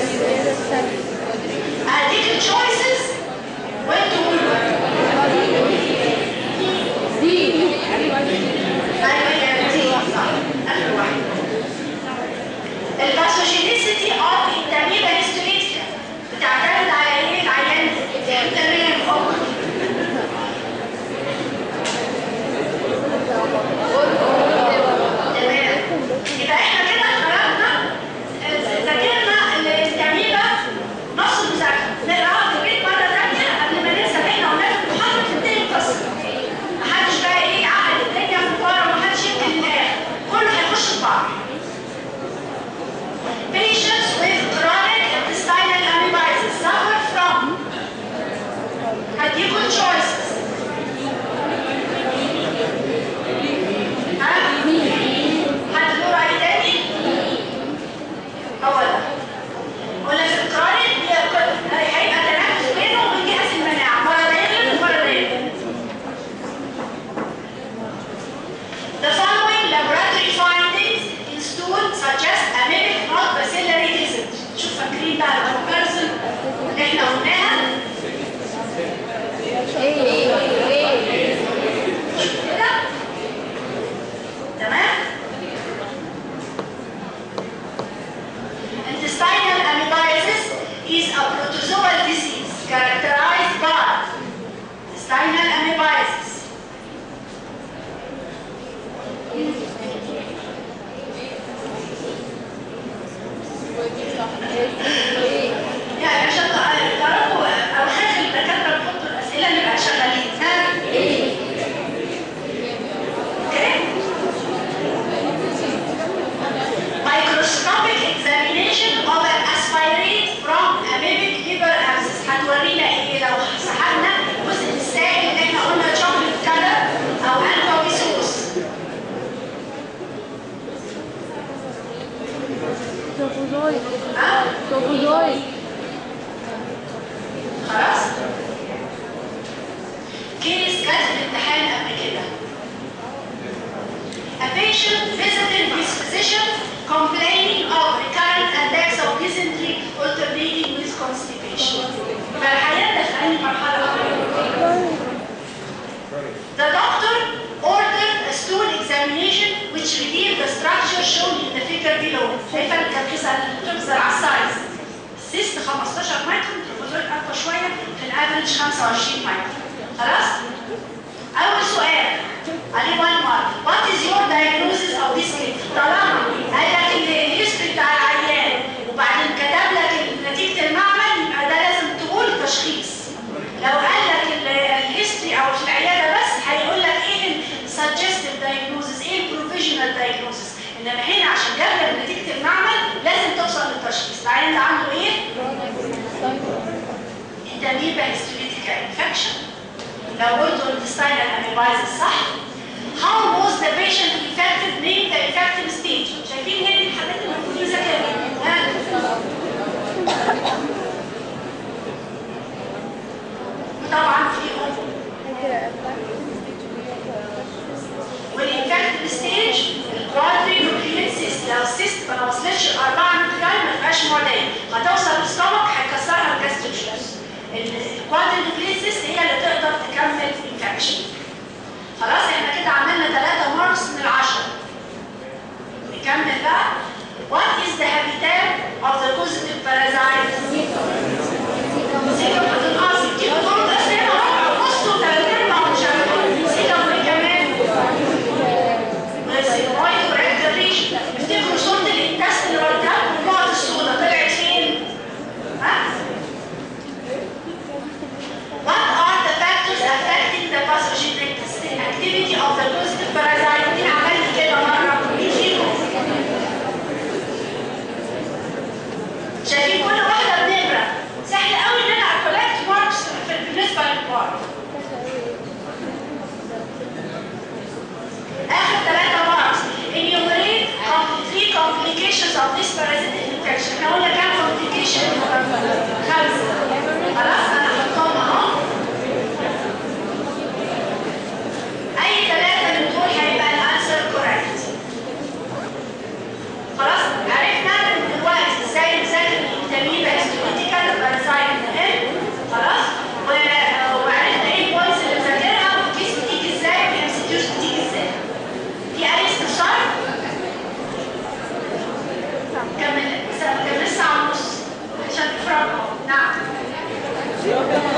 هديك الشويسز وانتوا قولوا ايوه يا دي صح اخر واحد الباثوجينيسيتي اوف التميمه هيستوليتيكا بتعتمد على ايه العيان تمام فوق تمام يبقى احنا كده خرجنا آه، ذاكرنا التميمه نص المذاكره نقراها في البيت مره ثانيه قبل ما ننسى اللي احنا قلناه في المحاضره تنتهي القصه محدش بقى ايه عقل الدنيا في ورا ومحدش يمكن للاخر كله هيخش في بعض Patients with chronic intestinal amoebiasis suffer from هديكوا choices ها؟ حد له رأي تاني؟ هو ده قلنا في الكرونيك بيبقى- هيبقى تنافس بينه وبين جهاز المناعة مرة ده يغلب ومرة ده يغلب The following laboratory findings in stool suggest amoebic not bacillary disease. شوف فاكرين بقى الكومباريسون اللي احنا قلناها كده تمام؟ Intestinal amoebiasis is a protozoal disease characterized by intestinal amoebiasis يعني عشان تعرفوا أوخاخ الدكاترة بيحطوا الأسئلة نبقى شغالين ها؟ اوكي؟ Microscopic examination of an aspirate from amoebic liver abscess هتورينا ايه لو سحبنا جزء السائل اللي احنا قلنا شوكليت كلر او انكوبي صوص ها؟ خلاص؟ كيس جت في الامتحان قبل كده. A patient visited his physician complaining of recurrent attacks of dysentery alternating with constipation. فالحياة في أي مرحلة The doctor ordered a stool examination which revealed the structure shown in the figure below. شايفة الكبسة اللي بتظهر على السايز. السيست 15 مايكرون تروفوزويد أقوى شوية في الافريج 25 مايكرون. خلاص؟ اول سؤال عليه وان مارك وات از يور diagnosis of this case طالما قال لك الهيستوري بتاع العيان وبعدين كتب لك نتيجه المعمل يبقى ده لازم تقول تشخيص لو قال لك الهيستوري او في العياده بس هيقول لك ايه السجستيف diagnosis ايه البروفيشنال diagnosis انما هنا عشان جاب لك نتيجه المعمل لازم توصل للتشخيص العيان ده عنده ايه؟ انتاميبا هيستوليتيكا انفكشن لو قلت intestinal amoebiasis صح how was the patient infected name the infective stage شايفين هنا الحاجات اللي المفروض يذاكرها ها؟ طبعا فيهم والانفكتيف ستيج الكوادري نوكليت سيست لو السيست ما وصلتش الاربعه نوكلياي ما تبقاش معديه هتوصل للستومك هيكسرها الجاستريك جوز الكوادري نوكليت سيست هي اللي تقدر تكمل انفكشن خلاص احنا كده عملنا ثلاثة ماركس من العشرة نكمل بقى What is the habitat of the positive parasite? سيكا بتنقص دي بتقول بس هنا اهو بصوا ثلاث ارباع مش عارفين سيكا كمان والسيرويد وريكتال ريجن افتكروا صورة الانتست اللي وريتها لكم النقط السوداء طلعت فين؟ ها؟ What are the factors affecting the pathogenic activity of the positive parasite؟ مين عمل لي كده مرة؟ مين فيكم؟ شايفين كل واحدة بنبرة سهل قوي ان انا اكولكت ماركس بالنسبة للبار اخر ثلاثة ماركس enumerate three complications of this parasitic infection احنا قلنا كام complication؟ خمسة خلاص انا هحطهم اهو اي ثلاثة من دول هيبقى الانسر كوريكت خلاص عرفنا دلوقتي ازاي نذاكر الانتاميبا هيستوليتيكال باراسايت مهم خلاص و- وعرفنا ايه البوينتس اللي بذاكرها والكيس بتيجي ازاي والام سي كيوز بتيجي ازاي في اي استفسار؟ كمل كمل ساعة ونص عشان تفرقوا نعم